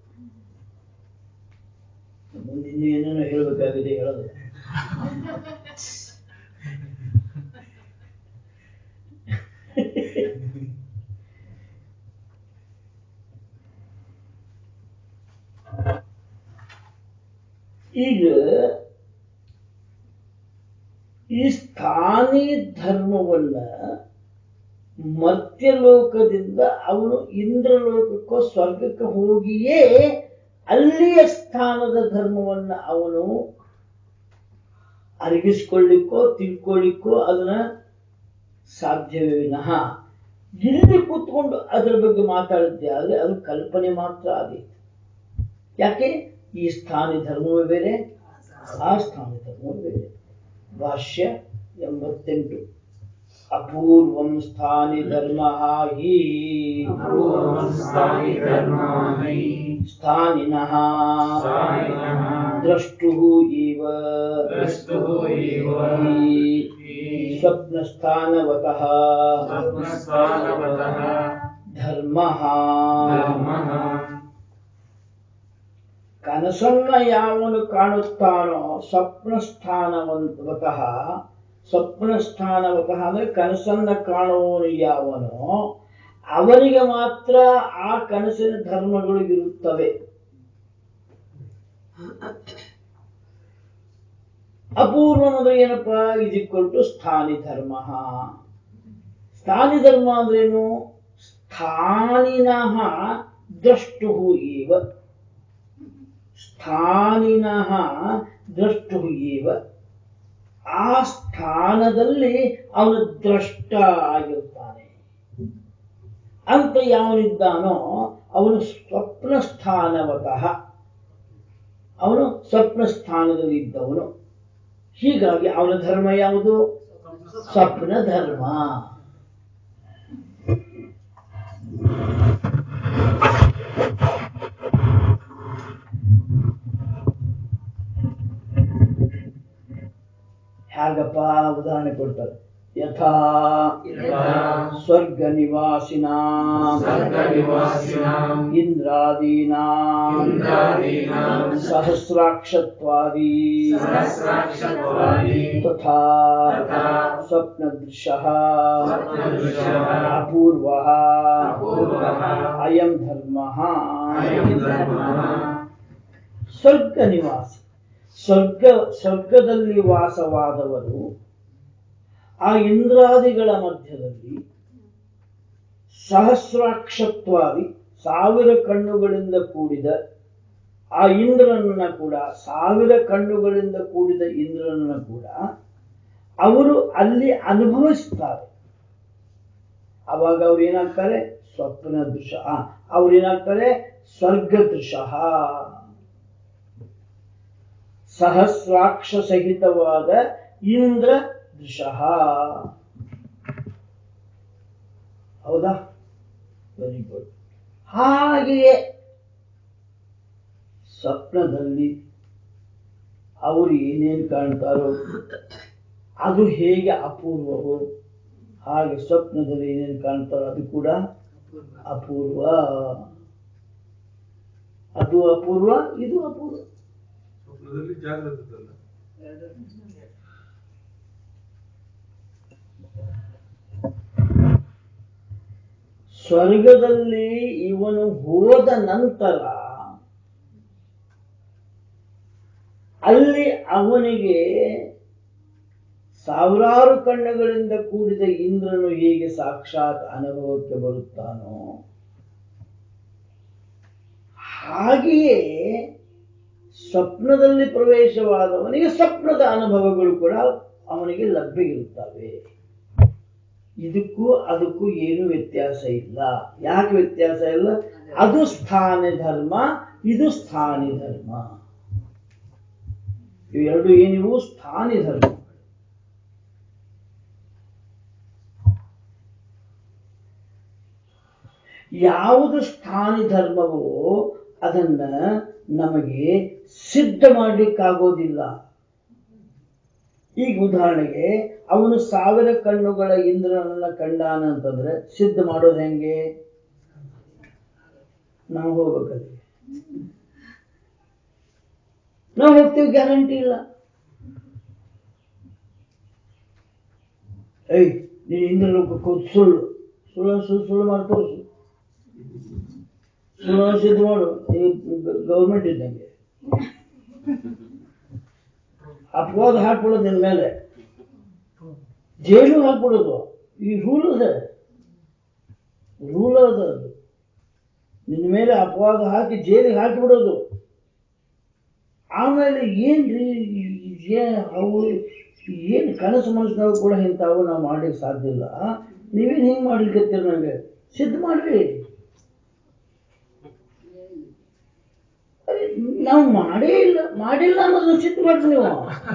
ಮುಂದೆ ಇನ್ನು ಏನೇನೋ ಹೇಳ್ಬೇಕಾಗಿದೆ ಹೇಳೋದು ಈಗ ಈ ಸ್ಥಾನಿ ಧರ್ಮವನ್ನ ಮರ್ತ್ಯಲೋಕದಿಂದ ಅವನು ಇಂದ್ರಲೋಕಕ್ಕೋ ಸ್ವರ್ಗಕ್ಕೆ ಹೋಗಿಯೇ ಅಲ್ಲಿಯ ಸ್ಥಾನದ ಧರ್ಮವನ್ನ ಅವನು ಅರಗಿಸ್ಕೊಳ್ಳಿಕ್ಕೋ ತಿಳ್ಕೊಳ್ಳಿಕ್ಕೋ ಅದನ್ನ ಸಾಧ್ಯವೇ ವಿನಃ ಇಲ್ಲಿ ಕೂತ್ಕೊಂಡು ಅದರ ಬಗ್ಗೆ ಮಾತಾಡಿದ್ದೆ ಆದ್ರೆ ಅದು ಕಲ್ಪನೆ ಮಾತ್ರ ಆದೀತು ಯಾಕೆ ಈ ಸ್ಥಾನಿ ಧರ್ಮವೇ ಬೇರೆ ಆ ಸ್ಥಾನಿ ಧರ್ಮವೇ ಬೇರೆ ಭಾಷ್ಯ ಎಂಬತ್ತೆಂಟು ಅಪೂರ್ವಂ ಸ್ಥಾನಿ ಧರ್ಮ ಹಿ ಅಪೂರ್ವಂ ಸ್ಥಾನಿ ಧರ್ಮಾ ಹಿ ಸ್ಥಾನಿನಃ ಸ್ಥಾನಿನಃ ದ್ರಷ್ಟು ಇವ ದ್ರಷ್ಟುಃ ಇವ ಈ ಸ್ವಪ್ನಸ್ಥಾನವತಃ ಸ್ವಪ್ನಸ್ಥಾನವತಃ ಧರ್ಮ ಧರ್ಮಃ ಕನಸನ್ನ ಯಾವನು ಕಾಣುತ್ತಾನೋ ಸ್ವಪ್ನಸ್ಥಾನವಂತವತಃ ಸ್ವಪ್ನಸ್ಥಾನವತಃ ಅಂದ್ರೆ ಕನಸನ್ನ ಕಾಣುವವನು ಯಾವನೋ ಅವನಿಗೆ ಮಾತ್ರ ಆ ಕನಸಿನ ಧರ್ಮಗಳು ಇರುತ್ತವೆ ಅಪೂರ್ವ ಅಂದ್ರೆ ಏನಪ್ಪಾ ಇದಿಕ್ಕೊಟ್ಟು ಸ್ಥಾನಿ ಧರ್ಮ ಸ್ಥಾನಿ ಧರ್ಮ ಅಂದ್ರೇನು ಸ್ಥಾನಿನಃ ದ್ರಷ್ಟು ಇವ ಸ್ಥಾನಿನಃ ದ್ರಷ್ಟು ಇವ ಆ ಸ್ಥಾನದಲ್ಲಿ ಅವನು ದ್ರಷ್ಟ ಆಗಿರ್ತಾನೆ ಅಂತ ಯಾವನಿದ್ದಾನೋ ಅವನು ಸ್ವಪ್ನ ಸ್ಥಾನವತಃ ಅವನು ಸ್ವಪ್ನ ಸ್ಥಾನದಲ್ಲಿ ಇದ್ದವನು ಹೀಗಾಗಿ ಅವನ ಧರ್ಮ ಯಾವುದು ಸ್ವಪ್ನ ಧರ್ಮ ಹೇಗಪ್ಪ ಉದಾಹರಣೆ ಕೊಡ್ತಾರೆ ಯಥಾ ಯಥಾ ಸ್ವರ್ಗ ನಿವಾಸಿನ ಸ್ವರ್ಗನಿವಾಸಿನಾಂ ಇಂದ್ರಾದೀನಾಂ ಇಂದ್ರಾದೀನಾಂ ಸಹಸ್ರಾಕ್ಷತ್ವಾದಿ ಸಹಸ್ರಾಕ್ಷತ್ವಾದಿ ತಥಾ ತಥಾ ಸ್ವಪ್ನದೃಶಃ ಸ್ವಪ್ನದೃಶಃ ಅಪೂರ್ವಃ ಅಪೂರ್ವಃ ಅಯಂ ಧರ್ಮಃ ಅಯಂ ಧರ್ಮಃ ಸ್ವರ್ಗ ನಿವಾಸಿ ಸ್ವರ್ಗ ಸ್ವರ್ಗದಲ್ಲಿ ವಾಸವಾದವರು ಆ ಇಂದ್ರಾದಿಗಳ ಮಧ್ಯದಲ್ಲಿ ಸಹಸ್ರಾಕ್ಷತ್ವಾದಿ ಸಾವಿರ ಕಣ್ಣುಗಳಿಂದ ಕೂಡಿದ ಆ ಇಂದ್ರನನ್ನ ಕೂಡ ಸಾವಿರ ಕಣ್ಣುಗಳಿಂದ ಕೂಡಿದ ಇಂದ್ರನನ್ನ ಕೂಡ ಅವರು ಅಲ್ಲಿ ಅನುಭವಿಸ್ತಾರೆ ಅವಾಗ ಅವ್ರು ಏನಾಗ್ತಾರೆ ಸ್ವಪ್ನ ದೃಶ್ಯ ಅವ್ರು ಏನಾಗ್ತಾರೆ ಸ್ವರ್ಗ ದೃಶ್ಯ ಸಹಸ್ರಾಕ್ಷ ಸಹಿತವಾದ ಇಂದ್ರ ದೃಶ್ಯ ಹೌದಾ ವೆರಿ ಗುಡ್ ಹಾಗೆಯೇ ಸ್ವಪ್ನದಲ್ಲಿ ಅವರು ಏನೇನು ಕಾಣ್ತಾರೋ ಅದು ಹೇಗೆ ಅಪೂರ್ವವೋ ಹಾಗೆ ಸ್ವಪ್ನದಲ್ಲಿ ಏನೇನು ಕಾಣ್ತಾರೋ ಅದು ಕೂಡ ಅಪೂರ್ವ ಅದು ಅಪೂರ್ವ ಇದು ಅಪೂರ್ವ ಸ್ವಪ್ನದಲ್ಲಿ ಜಾಗೃತದಲ್ಲ ಸ್ವರ್ಗದಲ್ಲಿ ಇವನು ಹೋದ ನಂತರ ಅಲ್ಲಿ ಅವನಿಗೆ ಸಾವಿರಾರು ಕಣ್ಣುಗಳಿಂದ ಕೂಡಿದ ಇಂದ್ರನು ಹೇಗೆ ಸಾಕ್ಷಾತ್ ಅನುಭವಕ್ಕೆ ಬರುತ್ತಾನೋ ಹಾಗೆಯೇ ಸ್ವಪ್ನದಲ್ಲಿ ಪ್ರವೇಶವಾದವನಿಗೆ ಸ್ವಪ್ನದ ಅನುಭವಗಳು ಕೂಡ ಅವನಿಗೆ ಲಭ್ಯ ಇರುತ್ತವೆ ಇದಕ್ಕೂ ಅದಕ್ಕೂ ಏನು ವ್ಯತ್ಯಾಸ ಇಲ್ಲ ಯಾಕೆ ವ್ಯತ್ಯಾಸ ಇಲ್ಲ ಅದು ಸ್ಥಾನ ಧರ್ಮ ಇದು ಸ್ಥಾನಿ ಧರ್ಮ ಇವೆರಡು ಏನಿವು ಸ್ಥಾನಿ ಧರ್ಮ ಯಾವುದು ಸ್ಥಾನಿ ಧರ್ಮವೋ ಅದನ್ನ ನಮಗೆ ಸಿದ್ಧ ಮಾಡ್ಲಿಕ್ಕಾಗೋದಿಲ್ಲ ಈಗ ಉದಾಹರಣೆಗೆ ಅವನು ಸಾವಿರ ಕಣ್ಣುಗಳ ಇಂದ್ರನನ್ನ ಕಂಡಾನ ಅಂತಂದ್ರೆ ಸಿದ್ಧ ಮಾಡೋದು ಹೆಂಗೆ ನಾವು ಹೋಗ್ಬೇಕಲ್ಲಿ ನಾವು ಹೋಗ್ತೀವಿ ಗ್ಯಾರಂಟಿ ಇಲ್ಲ ಏಯ್ ನೀನು ಇಂದ್ರಲೋಕಕ್ಕೆ ಹೋದ್ ಸುಳ್ಳು ಸುಳ್ಳು ಸುಳ್ಳು ಸುಳ್ಳು ಮಾಡಿ ತೋರಿಸು ಸುಳ್ಳು ಸಿದ್ಧ ಮಾಡು ಗೌರ್ಮೆಂಟ್ ಇದ್ದಂಗೆ ಅಪವಾದ ಹಾಕ್ಬಿಡೋದು ನಿನ್ ಮೇಲೆ ಜೈಲು ಹಾಕ್ಬಿಡೋದು ಈ ರೂಲ್ ಅದ ರೂಲ್ ಅದ ಅದು ನಿನ್ನ ಮೇಲೆ ಅಪವಾದ ಹಾಕಿ ಜೈಲಿಗೆ ಹಾಕಿಬಿಡೋದು ಆಮೇಲೆ ಏನ್ರಿ ಏನ್ ಅವು ಏನ್ ಕನಸು ಮನಸ್ಸಿನಾಗ ಕೂಡ ಇಂಥವು ನಾವು ಮಾಡ್ಲಿಕ್ಕೆ ಸಾಧ್ಯ ಇಲ್ಲ ನೀವೇನ್ ಹಿಂಗ್ ಮಾಡ್ಲಿಕ್ಕೆ ನಂಗೆ ಸಿದ್ಧ ಮಾಡ್ರಿ ಅರೆ, ನಾವು ಮಾಡೇ ಇಲ್ಲ ಮಾಡಿಲ್ಲ ಅನ್ನೋದನ್ನ ಸಿದ್ಧ ಮಾಡ್ರಿ ನೀವು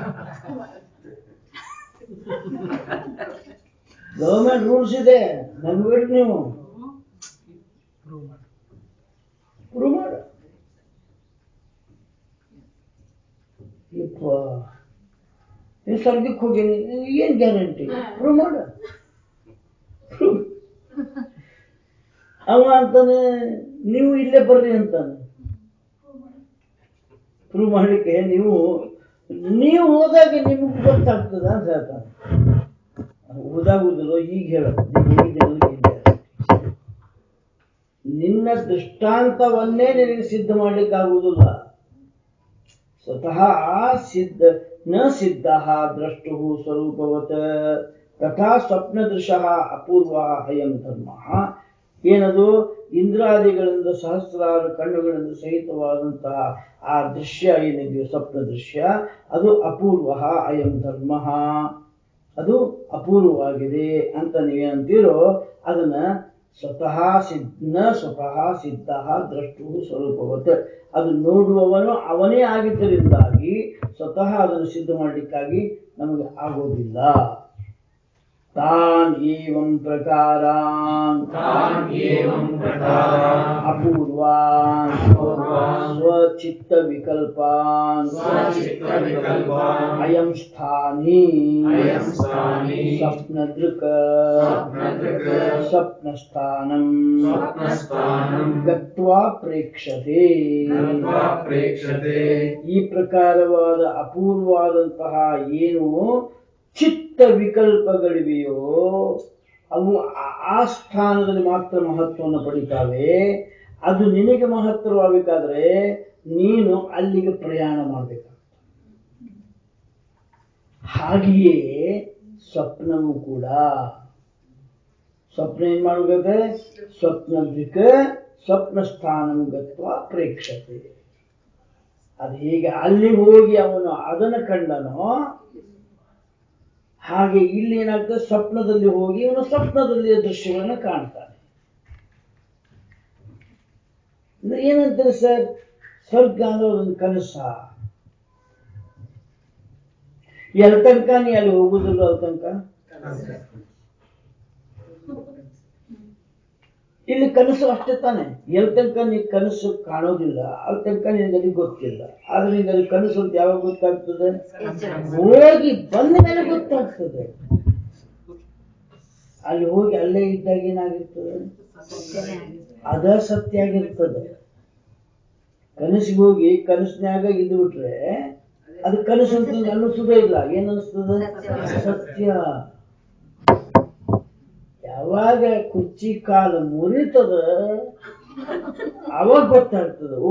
ಗವರ್ಮೆಂಟ್ ರೂಲ್ಸ್ ಇದೆ ನಮ್ಬೇಡ್ರಿ ನೀವು ಪ್ರೂವ್ ಮಾಡ ಯಪ್ಪ ನೀವು ಸ್ವರ್ಗಕ್ಕೆ ಹೋಗೀನಿ ಏನ್ ಗ್ಯಾರಂಟಿ ಪ್ರೂವ್ ಮಾಡ Prove. ಅವ ಅಂತಾನೆ ನೀವು ಇಲ್ಲೇ ಬರ್ರಿ ಅಂತಾನೆ ಪ್ರೂವ್ ಮಾಡ್ಲಿಕ್ಕೆ ನೀವು ನೀವು ಹೋದಾಗ ನಿಮ್ಗೆ ಗೊತ್ತಾಗ್ತದ ಅಂತ ಹೇಳ್ತಾನೆ ಓದಾಗುದಿಲ್ಲ ಈಗ ಹೇಳೋದು ನೀವು ಹೋಗಿದ್ದೇನೆ ಈಗ ಹೇಳು. ನಿನ್ನ ದೃಷ್ಟಾಂತವನ್ನೇ ನಿನಗೆ ಸಿದ್ಧ ಮಾಡ್ಲಿಕ್ಕಾಗುವುದಿಲ್ಲ ಸ್ವತಃ ಸಿದ್ಧ ನ ಸಿದ್ಧ ದ್ರಷ್ಟು ಸ್ವರೂಪವತ ತಥಾ ಸ್ವಪ್ನದೃಶ ಅಪೂರ್ವ ಅಯಂ ಧರ್ಮ ಏನದು ಇಂದ್ರಾದಿಗಳಿಂದ ಸಹಸ್ರಾರು ಕಣ್ಣುಗಳಿಂದ ಸಹಿತವಾದಂತಹ ಆ ದೃಶ್ಯ ಏನಿದೆಯೋ ಸ್ವಪ್ನ ದೃಶ್ಯ ಅದು ಅಪೂರ್ವ ಅಯಂ ಧರ್ಮ ಅದು ಅಪೂರ್ವವಾಗಿದೆ ಅಂತ ನೀವೇನಂತೀರೋ ಅದನ್ನ ಸ್ವತಃ ಸಿದ್ಧ ಸ್ವತಃ ಸಿದ್ಧ ದ್ರಷ್ಟು ಸ್ವರೂಪವತ್ ಅದು ನೋಡುವವನು ಅವನೇ ಆಗಿದ್ದರಿಂದಾಗಿ ಸ್ವತಃ ಅದನ್ನು ಸಿದ್ಧ ಮಾಡಲಿಕ್ಕಾಗಿ ನಮಗೆ ಆಗೋದಿಲ್ಲ ತಾನ್ ಏವಂ ಪ್ರಕಾರಾನ್ ತಾನ್ ಏವಂ ಪ್ರಕಾರಾನ್ ಅಪೂರ್ವಾನ್ ಅಪೂರ್ವಾನ್ ಸ್ವಚಿತ್ತ ವಿಕಲ್ಪಾನ್ ಸ್ವಚಿತ್ತವಿಕಲ್ಪಾನ್ ಅಯಂ ಸ್ಥಾನಿ ಅಯಂ ಸ್ಥಾನಿ ಸ್ವಪ್ನದೃಕ್ ಸ್ವಪ್ನದೃಕ್ ಸ್ವಪ್ನಸ್ಥಾನಂ ಸ್ವಪ್ನಸ್ಥಾನಂ ಗತ್ವಾ ಪ್ರೇಕ್ಷತೆ ಗತ್ವಾ ಪ್ರೇಕ್ಷತೆ ಈ ಪ್ರಕಾರವಾದ ಅಪೂರ್ವವಾದಂತಹ ಏನು ಚಿತ್ತ ವಿಕಲ್ಪಗಳಿವೆಯೋ ಅವು ಆ- ಆ ಸ್ಥಾನದಲ್ಲಿ ಮಾತ್ರ ಮಹತ್ವವನ್ನು ಪಡಿತಾವೆ ಅದು ನಿನಗೆ ಮಹತ್ತರವಾಗಬೇಕಾದ್ರೆ ನೀನು ಅಲ್ಲಿಗೆ ಪ್ರಯಾಣ ಮಾಡಬೇಕಾಗ್ತದೆ ಹಾಗೆಯೇ ಸ್ವಪ್ನವೂ ಕೂಡ ಸ್ವಪ್ನ ಏನ್ ಮಾಡಬೇಕಾದ್ರೆ ಸ್ವಪ್ನದೃಕ್ ಸ್ವಪ್ನ ಸ್ಥಾನಂ ಗತ್ವ ಪ್ರೇಕ್ಷತೆ ಅದು ಹೇಗೆ ಅಲ್ಲಿ ಹೋಗಿ ಅವನು ಅದನ್ನು ಕಂಡನೋ ಹಾಗೆ ಇಲ್ಲಿ ಏನಾಗ್ತದೆ ಸ್ವಪ್ನದಲ್ಲಿ ಹೋಗಿ ಇವನು ಸ್ವಪ್ನದಲ್ಲಿ ದೃಶ್ಯಗಳನ್ನು ಕಾಣ್ತಾನೆ ಇದು ಏನಂತಾರೆ ಸರ್ ಸ್ವರ್ಗ ಅನ್ನೋ ಒಂದು ಕನಸ ಎಲ್ ತನಕ ನೀ ಅಲ್ಲಿ ಹೋಗುದಿಲ್ಲ ಅಲ್ಲಿ ತನಕ ಇಲ್ಲಿ ಕನಸು ಅಷ್ಟೇ ತಾನೆ ಎಲ್ ತನಕ ನೀ ಕನಸು ಕಾಣೋದಿಲ್ಲ ಅಲ್ಲಿ ತನಕ ನಿನಗೆ ಅದು ಗೊತ್ತಿಲ್ಲ ಆದ್ರೆ ನಿನಗೆ ಅದು ಕನಸು ಅಂತ ಯಾವಾಗ ಗೊತ್ತಾಗ್ತದೆ ಹೋಗಿ ಬಂದ ಮೇಲೆ ಗೊತ್ತಾಗ್ತದೆ ಅಲ್ಲಿ ಹೋಗಿ ಅಲ್ಲೇ ಇದ್ದಾಗ ಏನಾಗಿರ್ತದೆ ಅದ ಸತ್ಯ ಆಗಿರ್ತದೆ ಕನಸಿಗೆ ಹೋಗಿ ಕನಸಿನ್ಯಾಗ ಇದ್ದು ಬಿಟ್ರೆ ಅದು ಕನಸು ಅಂತ ನಿಂಗೆ ಅನ್ನಿಸುದೇ ಇಲ್ಲ ಏನ್ ಅನಿಸ್ತದೆ ಸತ್ಯ ಯಾವಾಗ ಕುರ್ಚಿ ಕಾಲು ಮುರಿತದ ಅವಾಗ ಗೊತ್ತಾಗ್ತದ ಓ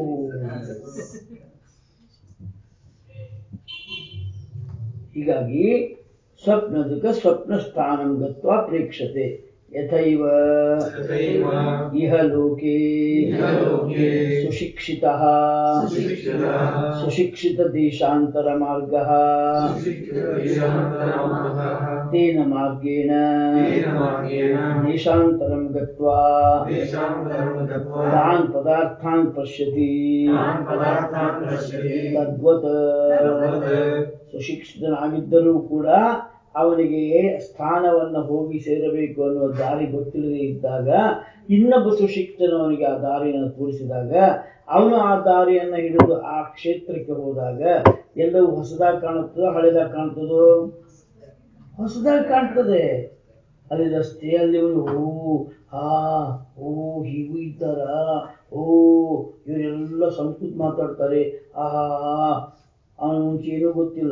ಹೀಗಾಗಿ ಸ್ವಪ್ನದುಕ ಸ್ವಪ್ನ ಸ್ಥಾನಂ ಗತ್ವ ಪ್ರೇಕ್ಷತೆ ಯಥೈವ ತಥೈವ ಇಹ ಲೋಕೆ ಇಹ ಲೋಕೆ ಸುಶಿಕ್ಷಿತಃ ಸುಶಿಕ್ಷಿತಃ ಸುಶಿಕ್ಷಿತ ದೇಶಾಂತರ ಮಾರ್ಗ ಸುಶಿಕ್ಷಿತದೇಶಾಂತರಮಾರ್ಗಃ ತೇನ ಮಾರ್ಗೇಣ ತೇನ ಮಾರ್ಗೇಣ ದೇಶಾಂತರಂ ಗತ್ವಾ ದೇಶಾಂತರಂ ಗತ್ವಾ ತಾನ್ ಪದಾರ್ಥಾನ್ ಪಶ್ಯತಿ ತಾನ್ ಪದಾರ್ಥಾನ್ ಪಶ್ಯತಿ ತದ್ವತ್ ತದ್ವತ್ ಸುಶಿಕ್ಷಿತನಾಗಿದ್ದರೂ ಕೂಡ ಅವನಿಗೆ ಸ್ಥಾನವನ್ನು ಹೋಗಿ ಸೇರಬೇಕು ಅನ್ನುವ ದಾರಿ ಗೊತ್ತಿಲ್ಲದೆ ಇದ್ದಾಗ ಇನ್ನೊಬ್ಬ ಸುಶಿಕ್ಷಿತನು ಅವನಿಗೆ ಆ ದಾರಿಯನ್ನು ತೋರಿಸಿದಾಗ ಅವನು ಆ ದಾರಿಯನ್ನ ಹಿಡಿದು ಆ ಕ್ಷೇತ್ರಕ್ಕೆ ಹೋದಾಗ ಎಲ್ಲವೂ ಹೊಸದಾಗಿ ಕಾಣುತ್ತದೋ ಹಳೆದಾಗಿ ಕಾಣ್ತದೋ ಹೊಸದಾಗಿ ಕಾಣ್ತದೆ ಅಲ್ಲಿ ರಸ್ತೆ ಅಲ್ಲಿ ಒಂದು ಓ ಹಾ ಓ ಹೀಗೂ ಇದ್ದಾರ ಓ ಇವರೆಲ್ಲ ಸಂಸ್ಕೃತ ಮಾತಾಡ್ತಾರೆ ಆಹಾ ಅವನ ಮುಂಚೆ ಏನೂ ಗೊತ್ತಿಲ್ಲ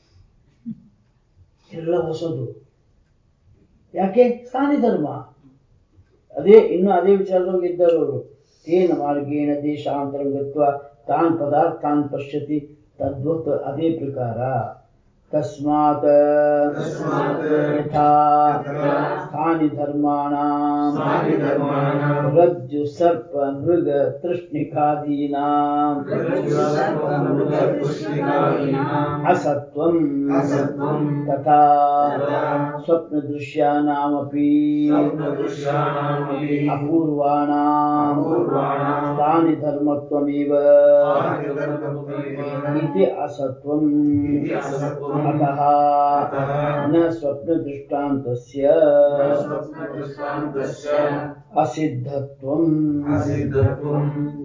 ಎಲ್ಲ ಹೊಸದು ಯಾಕೆ ಸ್ಥಾನಿ ಧರ್ಮ ಅದೇ ಇನ್ನು ಅದೇ ವಿಚಾರದೊಳಗೆ ಇದ್ದಾರೆ ಅವರು ತೇನ ಮಾರ್ಗೇಣ ದೇಶಾಂತರ ಗತ್ವ ತಾನ್ ಪದಾರ್ಥಾನ್ ಪಶ್ಯತಿ ತದ್ವತ್ ಅದೇ ಪ್ರಕಾರ ತಸ್ಮಾತ್ ತಸ್ಮಾತ್ ಯಥಾ ಯಥಾ ಸ್ಥಾನಿ ಧರ್ಮಾಣಾಂ ಸ್ಥಾನಿ ಧರ್ಮಾಣಾಂ ರಜ್ಜು ಸರ್ಪ ಮೃಗ ತೃಷ್ಣಿಕಾದೀನಾಂ ರಜ್ಜುಸರ್ಪಮೃಗತೃಷ್ಣಿಕಾದೀನಾಂ ಅಸತ್ವಂ ಅಸತ್ವಂ ತಥಾ ತಥಾ ಸ್ವಪ್ನದೃಶ್ಯಾನಾಮಪಿ ಸ್ವಪ್ನದೃಶ್ಯಾನಾಮಪಿ ಅಪೂರ್ವಾಣಾಂ ಅಪೂರ್ವಾಣಾಂ ತಾನಿ ಧರ್ಮತ್ವಮೇವ ತಾನಿಧರ್ಮತ್ವಮೇವ इति असत्वम् इति असत्वम् अतः अतः न स्वप्नदृष्टान्तस्य न स्वप्नदृष्टान्तस्य असिद्धत्वम् असिद्धत्वम्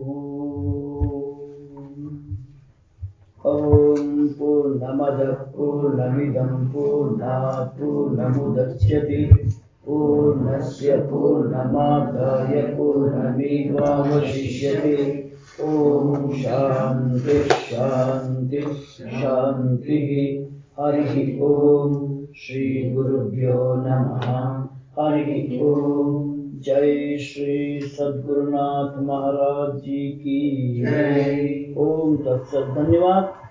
ॐ पूर्णमदः पूर्णमिदं पूर्णात् पूर्णमुदच्यते पूर्णस्य पूर्णमादाय पूर्णमेवावशिष्यते ॐ शान्ति शान्ति शान्तिः हरिः ॐ श्रीगुरुभ्यो नमः हरिः ॐ जय श्री सद्गुरुनाथ महाराज जी की जय। ओम तत्सत धन्यवाद